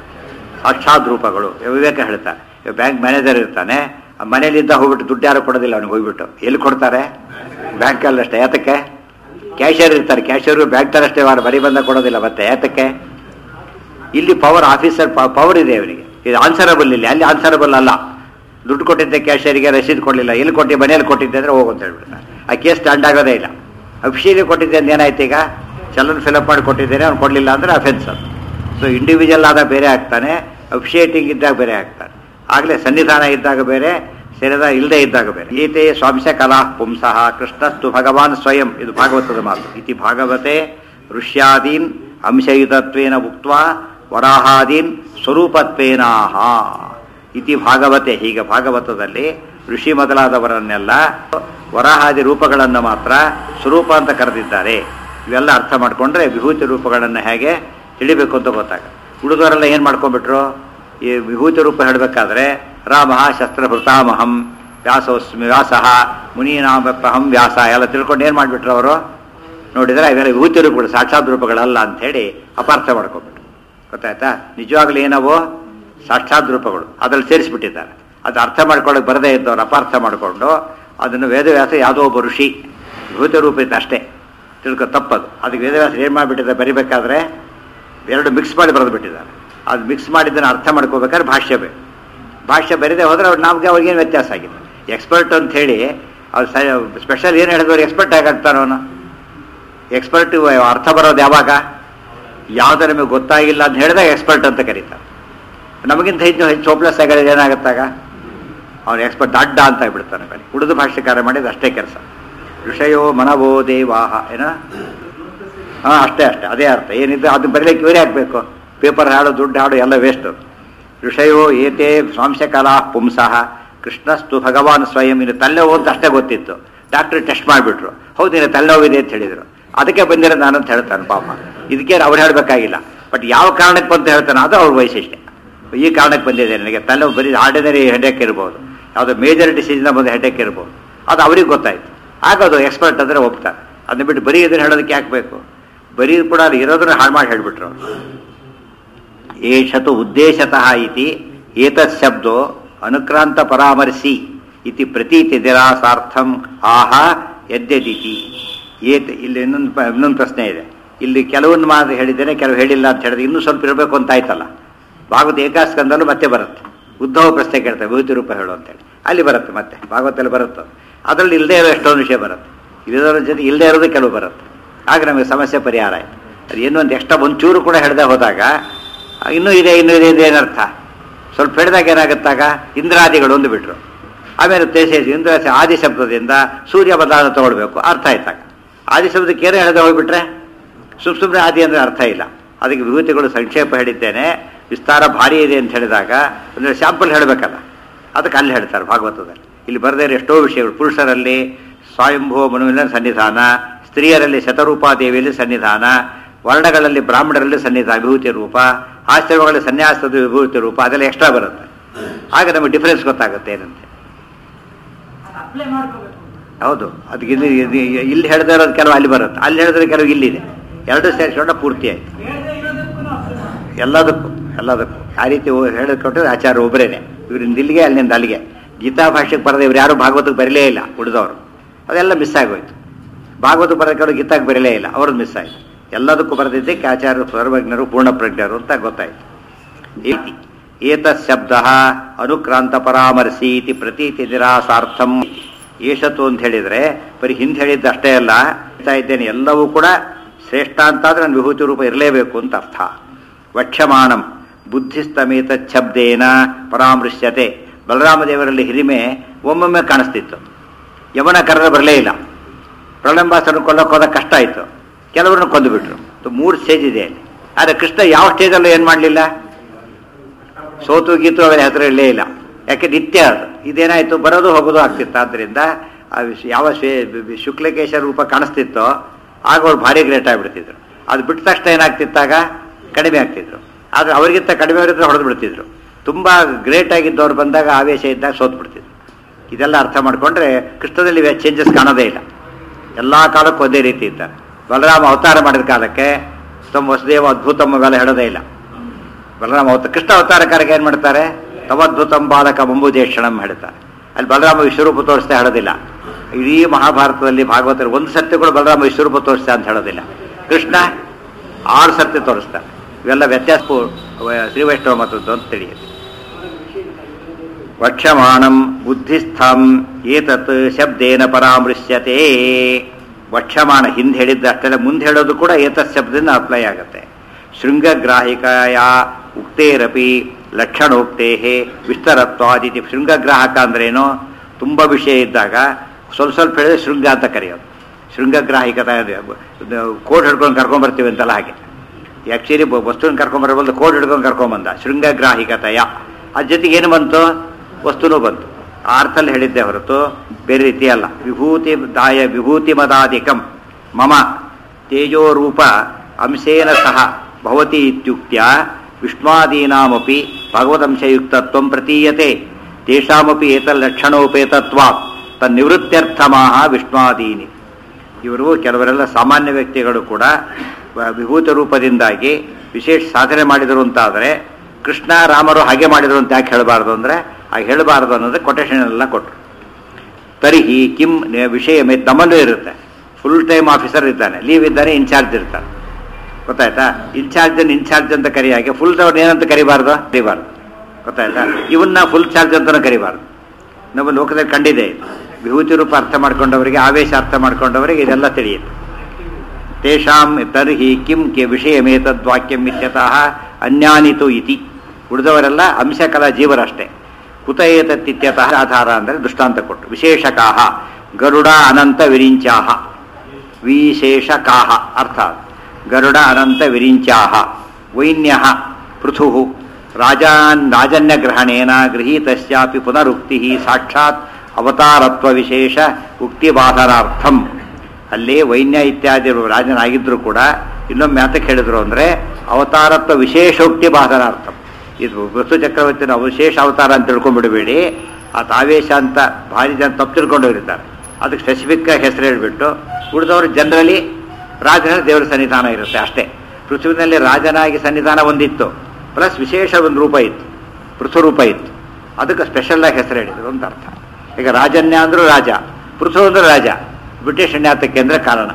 ಸಾಕ್ಷಾತ್ ರೂಪಗಳು ವಿವೇಕ ಹೇಳ್ತಾರೆ ಇವಾಗ ಬ್ಯಾಂಕ್ ಮ್ಯಾನೇಜರ್ ಇರ್ತಾನೆ ಆ ಮನೇಲಿದ್ದ ಹೋಗ್ಬಿಟ್ಟು ದುಡ್ಡು ಯಾರು ಕೊಡೋದಿಲ್ಲ ಅವ್ನಿಗೆ ಹೋಗ್ಬಿಟ್ಟು ಎಲ್ಲಿ ಕೊಡ್ತಾರೆ ಬ್ಯಾಂಕಲ್ಲಿ ಅಷ್ಟೇ ಯಾತಕ್ಕೆ ಕ್ಯಾಶಿಯರ್ ಇರ್ತಾರೆ ಕ್ಯಾಶಿಯರ್ ಬ್ಯಾಂಕ್ದಲ್ಲಿ ಅಷ್ಟೇ ವಾರ ಬರೀ ಬಂದ ಕೊಡೋದಿಲ್ಲ ಮತ್ತೆ ಯಾತಕ್ಕೆ ಇಲ್ಲಿ ಪವರ್ ಆಫೀಸರ್ ಪವರ್ ಇದೆ ಅವನಿಗೆ ಇದು ಆನ್ಸರಬಲ್ ಇಲ್ಲಿ ಅಲ್ಲಿ ಆನ್ಸರಬಲ್ ಅಲ್ಲ ದುಡ್ಡು ಕೊಟ್ಟಿದ್ದೆ ಕ್ಯಾಶಿಯರಿಗೆ ರಸೀದ್ ಕೊಡಲಿಲ್ಲ ಎಲ್ಲಿ ಕೊಟ್ಟು ಮನೆಯಲ್ಲಿ ಕೊಟ್ಟಿದ್ದೆ ಅಂದರೆ ಹೋಗು ಅಂತ ಹೇಳ್ಬಿಡ್ತಾರೆ ಆ ಕೇಸ್ ಸ್ಟ್ಯಾಂಡ್ ಆಗೋದೇ ಇಲ್ಲ ಅಫಿಷಿಯಲಿ ಕೊಟ್ಟಿದ್ದೆ ಅಂತ ಏನಾಯ್ತು ಈಗ ಚಲನ್ ಫಿಲಪ್ ಮಾಡಿ ಕೊಟ್ಟಿದ್ದೇನೆ ಅವ್ನು ಕೊಡಲಿಲ್ಲ ಅಂದರೆ ಅಫೆನ್ಸ್ ಅದು ಸೊ ಇಂಡಿವಿಜುವಲ್ ಆದಾಗ ಬೇರೆ ಆಗ್ತಾನೆ ಅಫಿಷಿಯೇಟಿಂಗ್ ಇದ್ದಾಗ ಬೇರೆ ಆಗ್ತಾನೆ ಆಗಲೇ ಸನ್ನಿಧಾನ ಇದ್ದಾಗ ಬೇರೆ ಸೇರಿದ ಇಲ್ಲದೆ ಇದ್ದಾಗ ಬೇರೆ ಗೀತೆ ಸ್ವಾಂಶ ಕಲಾ ಪುಂಸಃ ಕೃಷ್ಣಸ್ತು ಭಗವಾನ್ ಸ್ವಯಂ ಇದು ಭಾಗವತದ ಮಾತು ಇತಿ ಭಾಗವತೆ ಋಷ್ಯಾದೀನ್ ಅಂಶಯುತತ್ವೇನ ಉಕ್ತ ವರಾಹಾದೀನ್ ಸ್ವರೂಪತ್ವೇನಾಹ ಇತಿ ಭಾಗವತೆ ಹೀಗೆ ಭಾಗವತದಲ್ಲಿ ಋಷಿ ಮೊದಲಾದವರನ್ನೆಲ್ಲ ವರಾಹಾದಿ ರೂಪಗಳನ್ನು ಮಾತ್ರ ಸ್ವರೂಪ ಅಂತ ಕರೆದಿದ್ದಾರೆ ಇವೆಲ್ಲ ಅರ್ಥ ಮಾಡಿಕೊಂಡ್ರೆ ವಿಭೂತಿ ರೂಪಗಳನ್ನು ಹೇಗೆ ತಿಳಿಬೇಕು ಅಂತ ಗೊತ್ತಾಗ ಉಳಿದವರೆಲ್ಲ ಏನು ಮಾಡ್ಕೊಂಡ್ಬಿಟ್ರು ಈ ವಿಭೂತಿ ರೂಪ ಹೇಳಬೇಕಾದ್ರೆ ರಾಮ ಶಸ್ತ್ರಭೃತಾಮಹಂ ವ್ಯಾಸೋಸ್ಮಿ ವ್ಯಾಸಃ ಮುನೀನಾಮಹಂ ವ್ಯಾಸ ಎಲ್ಲ ತಿಳ್ಕೊಂಡು ಏನು ಮಾಡಿಬಿಟ್ರು ಅವರು ನೋಡಿದ್ರೆ ಇವೆಲ್ಲ ವಿಭೂತಿ ರೂಪಗಳು ಸಾಕ್ಷಾತ್ ರೂಪಗಳಲ್ಲ ಅಂಥೇಳಿ ಅಪಾರ್ಥ ಮಾಡ್ಕೊಂಡ್ಬಿಟ್ರು ಗೊತ್ತಾಯ್ತಾ ನಿಜವಾಗ್ಲೂ ಏನವು ಸಾಕ್ಷಾತ್ ರೂಪಗಳು ಅದ್ರಲ್ಲಿ ಸೇರಿಸ್ಬಿಟ್ಟಿದ್ದಾರೆ ಅದು ಅರ್ಥ ಮಾಡ್ಕೊಳ್ಳೋಕೆ ಬರದೇ ಇದ್ದವ್ರು ಅಪಾರ್ಥ ಮಾಡಿಕೊಂಡು ಅದನ್ನು ವೇದವ್ಯಾಸ ಯಾವುದೋ ಒಬ್ಬ ಋಷಿ ವಿಭೂತಿ ರೂಪ ಇತ್ತು ಅಷ್ಟೇ ತಿಳ್ಕೊ ತಪ್ಪದು ಅದಕ್ಕೆ ವೇದವ್ಯಾಸ ಏನು ಮಾಡಿಬಿಟ್ಟಿದ್ದಾರೆ ಬರಿಬೇಕಾದ್ರೆ ಎರಡು ಮಿಕ್ಸ್ ಮಾಡಿ ಬರೆದು ಬಿಟ್ಟಿದ್ದಾರೆ ಅದು ಮಿಕ್ಸ್ ಮಾಡಿದ್ದನ್ನು ಅರ್ಥ ಮಾಡ್ಕೋಬೇಕಾದ್ರೆ ಭಾಷ್ಯ ಬೇಕು ಭಾಷ್ಯ ಬರೀದೆ ಹೋದ್ರೆ ಅವ್ರು ನಮ್ಗೆ ಅವ್ರಿಗೇನು ವ್ಯತ್ಯಾಸ ಆಗಿದೆ ಎಕ್ಸ್ಪರ್ಟ್ ಅಂತ ಹೇಳಿ ಅವ್ರು ಸ್ಪೆಷಲ್ ಏನು ಹೇಳಿದವ್ರು ಎಕ್ಸ್ಪರ್ಟ್ ಆಗಾಗ್ತಾರೋ ಅವನು ಎಕ್ಸ್ಪರ್ಟ್ ಅರ್ಥ ಬರೋದು ಯಾವಾಗ ಯಾವ್ದು ನಮಗೆ ಗೊತ್ತಾಗಿಲ್ಲ ಅಂತ ಹೇಳಿದಾಗ ಎಕ್ಸ್ಪರ್ಟ್ ಅಂತ ಕರೀತಾರೆ ನಮಗಿಂತ ಹೆಚ್ಚು ಹೆಚ್ಚು ಹೋಪ್ಲೆಸ್ ಆಗಿರೋದು ಏನಾಗುತ್ತಾಗ ಅವ್ನು ಎಕ್ಸ್ಪರ್ಟ್ ಅಡ್ಡ ಅಂತ ಬಿಡ್ತಾನೆ ಬರೀ ಉಳಿದು ಭಾಷ್ಯಕಾರ ಮಾಡಿದ ಅಷ್ಟೇ ಕೆಲಸ ಋಷಯೋ ಮನವೋ ದೇವಾಹ ಏನ ಹಾಂ ಅಷ್ಟೇ ಅಷ್ಟೇ ಅದೇ ಅರ್ಥ ಏನಿದೆ ಅದು ಬರೀಲಿಕ್ಕೆ ಇವರೇ ಹಾಕಬೇಕು ಪೇಪರ್ ಹಾಡು ದುಡ್ಡು ಹಾಡು ಎಲ್ಲ ವೇಸ್ಟ್ ಋಷಯೋ ಏತೇ ಸ್ವಾಂಶಕಲಾ ಪುಂಸಃ ಕೃಷ್ಣಸ್ತು ಭಗವಾನ್ ಸ್ವಯಂ ಇನ್ನು ತಲೆನೋವು ಅಂತ ಅಷ್ಟೇ ಗೊತ್ತಿತ್ತು ಡಾಕ್ಟ್ರ್ ಟೆಸ್ಟ್ ಮಾಡಿಬಿಟ್ರು ಹೌದು ಇನ್ನು ತಲೆನೋವಿದೆ ಅಂತ ಹೇಳಿದರು ಅದಕ್ಕೆ ಬಂದಿರೋ ನಾನು ಅಂತ ಹೇಳ್ತಾನೆ ಪಾಪ ಇದಕ್ಕೆ ಅವ್ರು ಹೇಳಬೇಕಾಗಿಲ್ಲ ಬಟ್ ಯಾವ ಕಾರಣಕ್ಕೆ ಬಂತ ಹೇಳ್ತಾನೆ ಅದು ಅವ್ರ ವೈಶಿಷ್ಟ್ಯ ಈ ಕಾರಣಕ್ಕೆ ಬಂದಿದೆ ನನಗೆ ತಲೆನೋವು ಬರೀ ಆರ್ಡಿನರಿ ಹೆಡ್ಡೇಕ್ ಇರ್ಬೋದು ಯಾವುದೋ ಮೇಜರ್ ಡಿಸೀಸ್ನ ಬಂದು ಹೆಡ್ಡೇಕ್ ಇರ್ಬೋದು ಅದು ಅವ್ರಿಗೆ ಗೊತ್ತಾಯ್ತು ಆಗ ಅದು ಎಕ್ಸ್ಪರ್ಟ್ ಅಂದರೆ ಒಪ್ತಾರೆ ಅದನ್ನ ಬಿಟ್ಟು ಬರೀ ಇದನ್ನು ಹೇಳೋದಕ್ಕೆ ಯಾಕೆ ಬೇಕು ಬರೀ ಕೂಡ ಅಲ್ಲಿ ಇರೋದನ್ನ ಹಾಳು ಮಾಡಿ ಹೇಳ್ಬಿಟ್ರು ಅವ್ರು. ಏಷತು ಉದ್ದೇಶತಃ ಇತಿ ಏತತ್ ಶಬ್ದೋ ಅನುಕ್ರಾಂತ ಪರಾಮರ್ಶಿ ಇತಿ ಪ್ರತೀತಿ ನಿರಾಸಾರ್ಥಂ ಆಹ ಯದ್ಯದಿತಿ ಏತ್ ಇಲ್ಲಿ ಇನ್ನೊಂದು ಪ- ಇನ್ನೊಂದು ಪ್ರಶ್ನೆ ಇದೆ ಇಲ್ಲಿ ಕೆಲವೊಂದು ಮಾತು ಹೇಳಿದ್ದೇನೆ ಕೆಲವು ಹೇಳಿಲ್ಲ ಅಂತ ಹೇಳಿದ್ರೆ ಇನ್ನೂ ಸ್ವಲ್ಪ ಇರಬೇಕು ಅಂತ ಆಯ್ತಲ್ಲ ಭಾಗವತ ಏಕಾಸ್ಕಂದಲ್ಲೂ ಮತ್ತೆ ಬರುತ್ತೆ ಉದ್ಧವ ಪ್ರಶ್ನೆ ಕೇಳ್ತಾರೆ ವಿಭೂತಿ ರೂಪ ಹೇಳು ಅಂತೇಳಿ ಅಲ್ಲಿ ಬರುತ್ತೆ ಮತ್ತೆ ಭಾಗವತಲ್ಲಿ ಬರುತ್ತೆ ಅದರಲ್ಲಿ ಇಲ್ಲದೆ ಇರೋ ಎಷ್ಟೊಂದು ವಿಷಯ ಬರುತ್ತೆ ಇದರ ಜೊತೆ ಇಲ್ಲದೆ ಇರೋದು ಕೆಲವು ಬರುತ್ತೆ ಆಗ ನಮಗೆ ಸಮಸ್ಯೆ ಪರಿಹಾರ ಆಯಿತು ಅದು ಏನೋ ಒಂದು ಎಕ್ಸ್ಟ್ರಾ ಒಂಚೂರು ಕೂಡ ಹಿಡ್ದೆ ಹೋದಾಗ ಆ, ಇನ್ನೂ ಇದೆ ಇನ್ನೂ ಇದೆ ಇದೆ ಏನರ್ಥ ಸ್ವಲ್ಪ ಹಿಡಿದಾಗ ಏನಾಗುತ್ತಾಗ ಇಂದ್ರಾದಿಗಳು ಒಂದು ಬಿಟ್ರು ಆಮೇಲೆ ತೇಜಸ್ ಇಂದ್ರ ಆದಿ ಶಬ್ದದಿಂದ ಸೂರ್ಯ ಬದಲಾವಣೆ ತಗೊಳ್ಬೇಕು ಅರ್ಥ ಆಯ್ತಾಗ ಆದಿ ಶಬ್ದಕ್ಕೆ ಏನೋ ಹೇಳದೆ ಹೋಗ್ಬಿಟ್ರೆ ಸುಮ್ ಸುಮ್ಮನೆ ಆದಿ ಅಂದರೆ ಅರ್ಥ ಇಲ್ಲ ಅದಕ್ಕೆ ವಿಭೂತಿಗಳು ಸಂಕ್ಷೇಪ ಹೇಳಿದ್ದೇನೆ ವಿಸ್ತಾರ ಭಾರಿ ಇದೆ ಅಂತ ಹೇಳಿದಾಗ ಅಂದರೆ ಶಾಂಪಲ್ ಹೇಳಬೇಕಲ್ಲ ಅದಕ್ಕೆ ಅಲ್ಲಿ ಹೇಳ್ತಾರೆ ಭಾಗವತದಲ್ಲಿ ಇಲ್ಲಿ ಬರದೇ ಇರೋ ಎಷ್ಟೋ ವಿಷಯಗಳು ಪುರುಷರಲ್ಲಿ ಸ್ವಯಂಭೂ ಮನುವಿನ ಸನ್ನಿಧಾನ ಸ್ತ್ರೀಯರಲ್ಲಿ ಶತರೂಪಾದೇವಿಯಲ್ಲಿ ಸನ್ನಿಧಾನ ವರ್ಣಗಳಲ್ಲಿ ಬ್ರಾಹ್ಮಣರಲ್ಲಿ ಸನ್ನಿಧಾನ ವಿಭೂತಿ ರೂಪ ಆಶ್ರಮಗಳಲ್ಲಿ ಸನ್ಯಾಸದ ವಿಭೂತಿ ರೂಪ ಅದೆಲ್ಲ ಎಕ್ಸ್ಟ್ರಾ ಬರುತ್ತೆ ಆಗ ನಮಗೆ ಡಿಫರೆನ್ಸ್ ಗೊತ್ತಾಗುತ್ತೆ ಏನಂತೆ ಅಪ್ಲೈ ಮಾಡ್ಕೋಬೇಕು ಹೌದು ಅದಕ್ಕೆ ಇದು ಇದು ಇಲ್ಲಿ ಹೇಳ್ದೇ ಇರೋದು ಕೆಲವು ಅಲ್ಲಿ ಬರುತ್ತೆ ಅಲ್ಲಿ ಹೇಳಿದ್ರೆ ಕೆಲವು ಇಲ್ಲಿದೆ ಎರಡು ಸೇರಿಸ್ಕೊಂಡ ಪೂರ್ತಿ ಆಯ್ತು ಹೇಳ್ದೆ ಇರೋದಕ್ಕೂ ಅಪ್ಲೈ ಮಾಡ್ಬೇಕು ಎಲ್ಲದಕ್ಕೂ ಎಲ್ಲದಕ್ಕೂ ಆ ರೀತಿ ಹೇಳಿಕೊಟ್ರೆ ಆಚಾರ್ಯ ಒಬ್ಬರೇನೆ ಇವರಿಂದ ಇಲ್ಲಿಗೆ ಅಲ್ಲಿಂದ ಅಲ್ಲಿಗೆ ಗೀತಾ ಭಾಷೆಗೆ ಬರದೆ ಇವ್ರು ಯಾರು ಭಾಗವತಕ್ಕೆ ಬರಲೇ ಇಲ್ಲ ಉಳಿದವರು ಅದೆಲ್ಲ ಮಿಸ್ ಆಗೋಯ್ತು ಭಾಗವತ ಬರೋಕೆ ಗೀತಾಗೆ ಬರಲೇ ಇಲ್ಲ ಅವ್ರದ್ದು ಮಿಸ್ ಆಯ್ತು ಎಲ್ಲದಕ್ಕೂ ಬರೆದಿದ್ದಕ್ಕೆ ಆಚಾರ್ಯರು ಸರ್ವಜ್ಞರು ಪೂರ್ಣ ಪ್ರಜ್ಞರು ಅಂತ ಗೊತ್ತಾಯ್ತು ಇತಿ ಏತತ್ ಶಬ್ದ ಅನುಕ್ರಾಂತ ಪರಾಮರ್ಶಿ ಇತಿ ಪ್ರತೀತಿ ನಿರಾಸಾರ್ಥಂ ಏಷತ್ತು ಅಂತ ಹೇಳಿದ್ರೆ ಬರೀ ಹಿಂದೆ ಹೇಳಿದ್ದು ಅಷ್ಟೇ ಅಲ್ಲ ಹೇಳ್ತಾ ಇದ್ದೇನೆ ಎಲ್ಲವೂ ಕೂಡ ಶ್ರೇಷ್ಠ ಅಂತಾದ್ರೆ ನನ್ನ ವಿಭೂತಿ ರೂಪ ಇರಲೇಬೇಕು ಅಂತ ಅರ್ಥ ವಕ್ಷ್ಯಮಾಣಂ ಬುದ್ಧಿಸ್ತಮೇತ ಶಬ್ದೇನ ಪರಾಮೃಶ್ಯತೆ ಬಲರಾಮದೇವರಲ್ಲಿ ಹಿರಿಮೆ ಒಮ್ಮೊಮ್ಮೆ ಕಾಣಿಸ್ತಿತ್ತು ಯಮನ ಕರೆದ ಬರಲೇ ಇಲ್ಲ ಪ್ರಳಂಬಾಸನ ಕೊಲ್ಲಕ್ಕೆ ಹೋದ ಕಷ್ಟ ಆಯಿತು ಕೆಲವರನ್ನು ಕೊಂದು ಬಿಟ್ರು ಮೂರು ಸ್ಟೇಜ್ ಇದೆ ಅಲ್ಲಿ ಆದರೆ ಕೃಷ್ಣ ಯಾವ ಸ್ಟೇಜಲ್ಲೂ ಏನು ಮಾಡಲಿಲ್ಲ ಸೋತು ಗೀತು ಅವರ ಹೆಸರು ಇಲ್ಲೇ ಇಲ್ಲ ಯಾಕೆ ನಿತ್ಯ ಅದು ಇದೇನಾಯಿತು ಬರೋದು ಹೋಗೋದು ಆಗ್ತಿತ್ತು ಆದ್ದರಿಂದ ಆ ವಿಷ- ಯಾವ ಶೇ- ಶುಕ್ಲಕೇಶ ರೂಪ ಕಾಣಿಸ್ತಿತ್ತೋ ಆಗ ಅವ್ರು ಭಾರಿ ಗ್ರೇಟ್ ಆಗಿಬಿಡ್ತಿದ್ರು ಅದು ಬಿಟ್ಟ ತಕ್ಷಣ ಏನಾಗ್ತಿತ್ತಾಗ ಕಡಿಮೆ ಆಗ್ತಿದ್ರು ಆದರೆ ಅವರಿಗಿಂತ ಕಡಿಮೆ ಅವರಿದ್ರೆ ಹೊಡೆದು ಬಿಡ್ತಿದ್ರು ತುಂಬ ಗ್ರೇಟ್ ಆಗಿದ್ದವ್ರು ಬಂದಾಗ ಆವೇಶ ಇದ್ದಾಗ ಸೋತು ಬಿಡ್ತಿದ್ರು ಇದೆಲ್ಲ ಅರ್ಥ ಮಾಡಿಕೊಂಡ್ರೆ ಕೃಷ್ಣದಲ್ಲಿ ಚೇಂಜಸ್ ಕಾಣೋದೇ ಇಲ್ಲ ಎಲ್ಲ ಕಾಲಕ್ಕೂ ಒಂದೇ ರೀತಿ ಇದ್ದಾರೆ ಬಲರಾಮ ಅವತಾರ ಮಾಡಿದ ಕಾಲಕ್ಕೆ ತಮ್ಮ ವಸುದೇವ ಅದ್ಭುತಮ್ಮ ಮೇಲೆ ಹೇಳೋದೇ ಇಲ್ಲ ಬಲರಾಮ ಅವತ ಕೃಷ್ಣ ಅವತಾರಕಾರಕ್ಕೆ ಏನು ಮಾಡ್ತಾರೆ ತವದ್ಭುತಂ ಬಾಲಕ ಬಂಬುಜೇಕ್ಷಣಂ ಹೇಳ್ತಾರೆ ಅಲ್ಲಿ ಬಲರಾಮ ವಿಶ್ವರೂಪ ತೋರಿಸ್ತಾ ಹೇಳೋದಿಲ್ಲ ಇಡೀ ಮಹಾಭಾರತದಲ್ಲಿ ಭಾಗವತರ ಒಂದು ಸತ್ಯ ಕೂಡ ಬಲರಾಮ ವಿಶ್ವರೂಪ ತೋರಿಸ್ತಾ ಅಂತ ಹೇಳೋದಿಲ್ಲ ಕೃಷ್ಣ ಆರು ಸತ್ಯ ತೋರಿಸ್ತಾರೆ ಇವೆಲ್ಲ ವ್ಯತ್ಯಾಸ ಶ್ರೀ ವೈಷ್ಣವ ಮತದ್ದು ಅಂತ ತಿಳಿಯುತ್ತೆ ವಕ್ಷಮಾಣಂ ಬುದ್ಧಿಸ್ಥಂ ಏತತ್ ಶಬ್ದೇನ ಪರಾಮೃಶ್ಯತೆ ವಕ್ಷಮಾಣ ಹಿಂದೆ ಹೇಳಿದ್ದ ಅಷ್ಟೆಲ್ಲ ಮುಂದೆ ಹೇಳೋದು ಕೂಡ ಏತತ್ ಶಬ್ದದಿಂದ ಅಪ್ಲೈ ಆಗುತ್ತೆ ಶೃಂಗಗ್ರಾಹಿಕೆಯ ಉಕ್ತೇರಪಿ ಲಕ್ಷಣೋಕ್ತೇ ವಿಸ್ತರತ್ವಾದಿತಿ ಶೃಂಗಗ್ರಾಹಕ ಅಂದ್ರೇನು ತುಂಬ ವಿಷಯ ಇದ್ದಾಗ ಸ್ವಲ್ಪ ಸ್ವಲ್ಪ ಹೇಳಿದ್ರೆ ಶೃಂಗ ಅಂತ ಕರೆಯೋದು ಶೃಂಗಗ್ರಾಹಿಕತ ಕೋಡ್ ಹಿಡ್ಕೊಂಡು ಕರ್ಕೊಂಬರ್ತೀವಿ ಅಂತಲ್ಲ ಹಾಗೆ ಆ್ಯಕ್ಚುಲಿ ವಸ್ತುವಿನ ಕರ್ಕೊಂಬರಬಲ್ದು ಕೋಡ್ ಹಿಡ್ಕೊಂಡು ಕರ್ಕೊಂಬಂದ ಶೃಂಗಗ್ರಾಹಿಕತೆಯ ಅದ್ರ ಜೊತೆಗೆ ಏನು ಬಂತು ವಸ್ತುನೂ ಬಂತು ಆ ಅರ್ಥಲ್ಲಿ ಹೇಳಿದ್ದೆ ಹೊರತು ಬೇರೆ ರೀತಿ ಅಲ್ಲ ವಿಭೂತಿ ದಾಯ ವಿಭೂತಿ ಮದಾಧಿಕಂ ಮಮ ತೇಜೋರೂಪ ಅಂಶೇನ ಸಹ ಭವತಿ ಇತ್ಯುಕ್ತ್ಯ ವಿಷ್ಣಾದೀನಾಮಪಿ ಭಗವದಂಶಯುಕ್ತತ್ವ ಪ್ರತೀಯತೆ ತೇಷಾಮಪಿ ಏತಲ್ಲಕ್ಷಣೋಪೇತತ್ವಾ ತನ್ನಿವೃತ್ತ್ಯರ್ಥಮಾಹ ವಿಷ್ಣಾದೀನಿ ಇವರು ಕೆಲವರೆಲ್ಲ ಸಾಮಾನ್ಯ ವ್ಯಕ್ತಿಗಳು ಕೂಡ ವ- ವಿಭೂತ ರೂಪದಿಂದಾಗಿ ವಿಶೇಷ ಸಾಧನೆ ಮಾಡಿದರು ಅಂತಾದರೆ ಕೃಷ್ಣ ರಾಮರು ಹಾಗೆ ಮಾಡಿದರು ಅಂತ ಯಾಕೆ ಹೇಳಬಾರ್ದು ಅಂದರೆ ಹಾಗೆ ಹೇಳಬಾರ್ದು ಅನ್ನೋದು ಕೊಟೇಶನ್ ಎಲ್ಲ ಕೊಟ್ಟರು ತರಿಹಿ ಕಿಂ ನೆ- ವಿಷಯ ಮೇ ನಮ್ಮಲ್ಲೂ ಇರುತ್ತೆ ಫುಲ್ ಟೈಮ್ ಆಫೀಸರ್ ಇದ್ದಾನೆ ಲೀವ್ ಇದ್ದಾನೆ ಇನ್ಚಾರ್ಜ್ ಇರ್ತಾನೆ ಗೊತ್ತಾಯ್ತಾ ಇನ್ಚಾರ್ಜ್ ಇನ್ಚಾರ್ಜ್ ಅಂತ ಕರಿಯಾಗೆ ಫುಲ್ ಅವ್ರನ್ನ ಏನಂತ ಕರಿಬಾರ್ದು ಕರಿಬಾರ್ದು ಗೊತ್ತಾಯ್ತಾ ಇವನ್ನ ಫುಲ್ ಚಾರ್ಜ್ ಅಂತಲೂ ಕರಿಬಾರ್ದು ನಮ್ಮ ಲೋಕದಲ್ಲಿ ಕಂಡಿದೆ ಇದು. ವಿಭೂತಿ ರೂಪ ಅರ್ಥ ಮಾಡ್ಕೊಂಡವರಿಗೆ ಆವೇಶ ಅರ್ಥ ಮಾಡ್ಕೊಂಡವರಿಗೆ ಇದೆಲ್ಲ ತಿಳಿಯುತ್ತೆ ತೇಷಾಂ ತರ್ಹಿ ಕಿಂ ಕೆ ವಿಷಯಮೇತದ್ವಾಕ್ಯಂ ಇತ್ಯತಃ ಅನ್ಯಾನಿತು ಇತಿ ಉಳಿದವರೆಲ್ಲ ಅಂಶಕಲ ಜೀವರಷ್ಟೇ ಕುತ ಏತತ್ತಿತ್ಯತಃ ಆಧಾರ ಅಂದರೆ ದೃಷ್ಟಾಂತ ಕೊಟ್ಟು ವಿಶೇಷಕಾಹ ಗರುಡ ಅನಂತ ವಿರಿಂಚಾಹ ವಿಶೇಷಕಾಹ ಅರ್ಥಾತ್ ಗರುಡ ಅನಂತ ವಿರಿಂಚಾಹ ವೈನ್ಯ ಪೃಥು ರಾಜಾನ್ ರಾಜನ್ಯಗ್ರಹಣೇನ ಗೃಹೀತಸ್ಯಾಪಿ ಪುನರುಕ್ತಿ ಸಾಕ್ಷಾತ್ ಅವತಾರತ್ವ ವಿಶೇಷ ಉಕ್ತಿಬಾಧನಾರ್ಥಂ ಅಲ್ಲಿ ವೈನ್ಯ ಇತ್ಯಾದಿ ರಾಜನಾಗಿದ್ದರೂ ಕೂಡ ಇನ್ನೊಮ್ಮೆ ಯಾತಕ್ಕೆ ಹೇಳಿದ್ರು ಅಂದರೆ ಅವತಾರತ್ವ ವಿಶೇಷೋಕ್ತಿ ಬಾಧನಾರ್ಥಂ ಇದು ವಸ್ತು ಚಕ್ರವರ್ತಿನ ವಿಶೇಷ ಅವತಾರ ಅಂತ ತಿಳ್ಕೊಂಡ್ಬಿಡಬೇಡಿ ಆತ ಆವೇಶ ಅಂತ ಭಾರಿ ಜನ ತಪ್ಪು ತಿಳ್ಕೊಂಡವರಿದ್ದಾರೆ ಅದಕ್ಕೆ ಸ್ಪೆಸಿಫಿಕ್ ಆಗಿ ಹೆಸರು ಹೇಳಿಬಿಟ್ಟು ಉಳಿದವರು ಜನರಲಿ ರಾಜನ ದೇವರ ಸನ್ನಿಧಾನ ಇರುತ್ತೆ ಅಷ್ಟೇ ಪೃಥ್ವಿನಲ್ಲಿ ರಾಜನಾಗಿ ಸನ್ನಿಧಾನ ಒಂದಿತ್ತು ಪ್ಲಸ್ ವಿಶೇಷ ಒಂದು ರೂಪ ಇತ್ತು ಪೃಥು ರೂಪ ಇತ್ತು ಅದಕ್ಕೆ ಸ್ಪೆಷಲ್ ಆಗಿ ಹೆಸರು ಹೇಳಿದ್ರು ಅಂತ ಅರ್ಥ ಈಗ ರಾಜನ್ಯ ಅಂದ್ರೂ ರಾಜ ಪೃಥು ಅಂದ್ರೆ ರಾಜ ಬ್ರಿಟಿಷ್ ನ್ಯಾತಕ್ಕೆ ಅಂದ್ರೆ ಕಾರಣ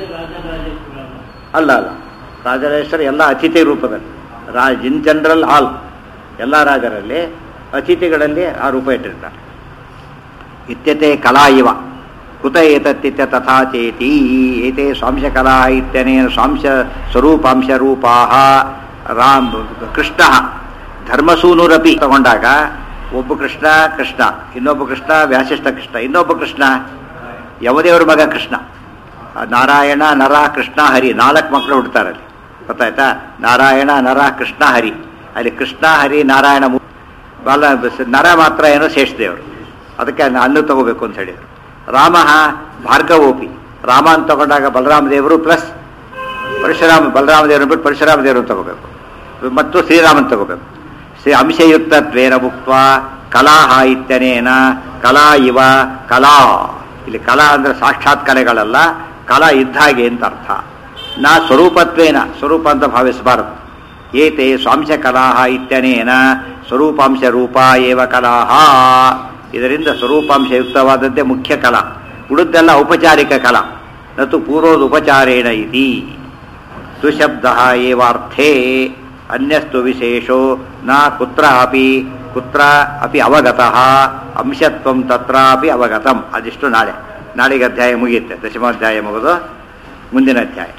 ಅಲ್ಲ ಅಲ್ಲ ರಾಜರಾಜೇಶ್ವರ ಎಲ್ಲ ಅತಿಥಿ ರೂಪದಲ್ಲಿ ರಾಜ್ ಇನ್ ಜನರಲ್ ಆಲ್ ಎಲ್ಲ ರಾಜರಲ್ಲಿ ಅತಿಥಿಗಳಲ್ಲಿ ಆ ರೂಪ ಇಟ್ಟಿರ್ತಾರೆ ಇತ್ಯತೆ ಕಲಾ ಇವ ಕುತ ಏತತ್ತಿತ್ಯ ತಥಾ ಚೇತಿ ಏತೆ ಸ್ವಾಂಶಕಲಾ ಇತ್ಯನೇನ ಸ್ವಾಂಶ ಸ್ವರೂಪಾಂಶ ರೂಪಾ ರಾಮ್ ಕೃಷ್ಣ ಧರ್ಮಸೂನುರಪಿ ತಗೊಂಡಾಗ ಒಬ್ಬ ಕೃಷ್ಣ ಕೃಷ್ಣ ಇನ್ನೊಬ್ಬ ಕೃಷ್ಣ ವ್ಯಾಸಿಷ್ಠ ಕೃಷ್ಣ ಇನ್ನೊಬ್ಬ ಕೃಷ್ಣ ಯಮದೇವರ ಮಗ ಕೃಷ್ಣ ಆ ನಾರಾಯಣ ನರ ಕೃಷ್ಣ ಹರಿ ನಾಲ್ಕು ಮಕ್ಕಳು ಹುಡ್ತಾರೆ ಅಲ್ಲಿ ಗೊತ್ತಾಯ್ತಾ ನಾರಾಯಣ ನರ ಕೃಷ್ಣ ಹರಿ ಅಲ್ಲಿ ಕೃಷ್ಣ ಹರಿ ನಾರಾಯಣ ಮೂ- ಬಾಲ ಬಸ್- ನರ ಮಾತ್ರ ಏನೋ ಶೇಷದೇವರು ಅದಕ್ಕೆ ಅನ್ನ- ಅನ್ನು ತಗೋಬೇಕು ಅಂತ ಹೇಳಿದರು ರಾಮ ಭಾರ್ಗವೋಪಿ ರಾಮ ಅಂತ ತಗೊಂಡಾಗ ಬಲರಾಮ ದೇವರು ಪ್ಲಸ್ ಪರಶುರಾಮ ಬಲರಾಮ ದೇವರು ಬಿಟ್ಟು ಪರಶುರಾಮ ದೇವರು ತಗೋಬೇಕು ಮತ್ತು ಶ್ರೀರಾಮನ್ ತಗೋಬೇಕು ಶ್ರೀ ಅಂಶಯುಕ್ತತ್ವೇನ ಮುಕ್ತ ಕಲಾಹ ಇತ್ಯನೇನ ಕಲಾ ಇವ ಕಲಾ ಇಲ್ಲಿ ಕಲಾ ಅಂದ್ರೆ ಸಾಕ್ಷಾತ್ ಕಲೆಗಳಲ್ಲ ಕಲಾ ಇದ್ದ ಹಾಗೆ ಅಂತ ಅರ್ಥ ನಾ ಸ್ವರೂಪತ್ವೇನ ಸ್ವರೂಪ ಅಂತ ಭಾವಿಸಬಾರದು ಏತೆ ಸ್ವಾಂಶ ಕಲಾಹ ಇತ್ಯನೇನ ಸ್ವರೂಪಾಂಶ ರೂಪ ಏವ ಕಲಾಹ ಇದರಿಂದ ಸ್ವರೂಪಾಂಶಯುಕ್ತವಾದದ್ದೇ ಮುಖ್ಯ ಕಲಾ ಉಳಿದೆಲ್ಲ ಔಪಚಾರಿಕ ಕಲಾ ನತು ಪೂರ್ವದ ಉಪಚಾರೇಣ ಇತಿ ಸುಶಬ್ದ ಏವಾರ್ಥೇ ಅನ್ಯಸ್ತು ವಿಶೇಷೋ ನ ಕುತ್ರ ಅಪಿ ಕುತ್ರ ಅಪಿ ಅವಗತಃ ಅಂಶತ್ವಂ ತತ್ರಾಪಿ ಅವಗತಂ ಅದಿಷ್ಟು ನಾಳೆ ನಾಳೆಗೆ ಅಧ್ಯಾಯ ಮುಗಿಯುತ್ತೆ ದಶಮಾಧ್ಯಾಯ ಮುಗಿದು ಮುಂದಿನ ಅಧ್ಯಾಯ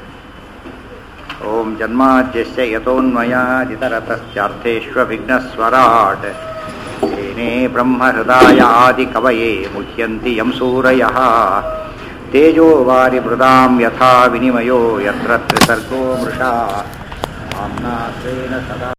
ಓಂ ಜನ್ಮಾದ್ಯಸ್ಯ ಯತೋನ್ಮಯಾದಿತರತಶ್ಚಾರ್ಥೇष्वभिघ्नस्वराट् तेने ब्रह्महृदाय आदिकवये मुह्यन्ति यं सूरयः तेजो वारिमृदां यथा विनिमयो यत्र त्रिसर्गो मृषा आम्ना स्वेन सदा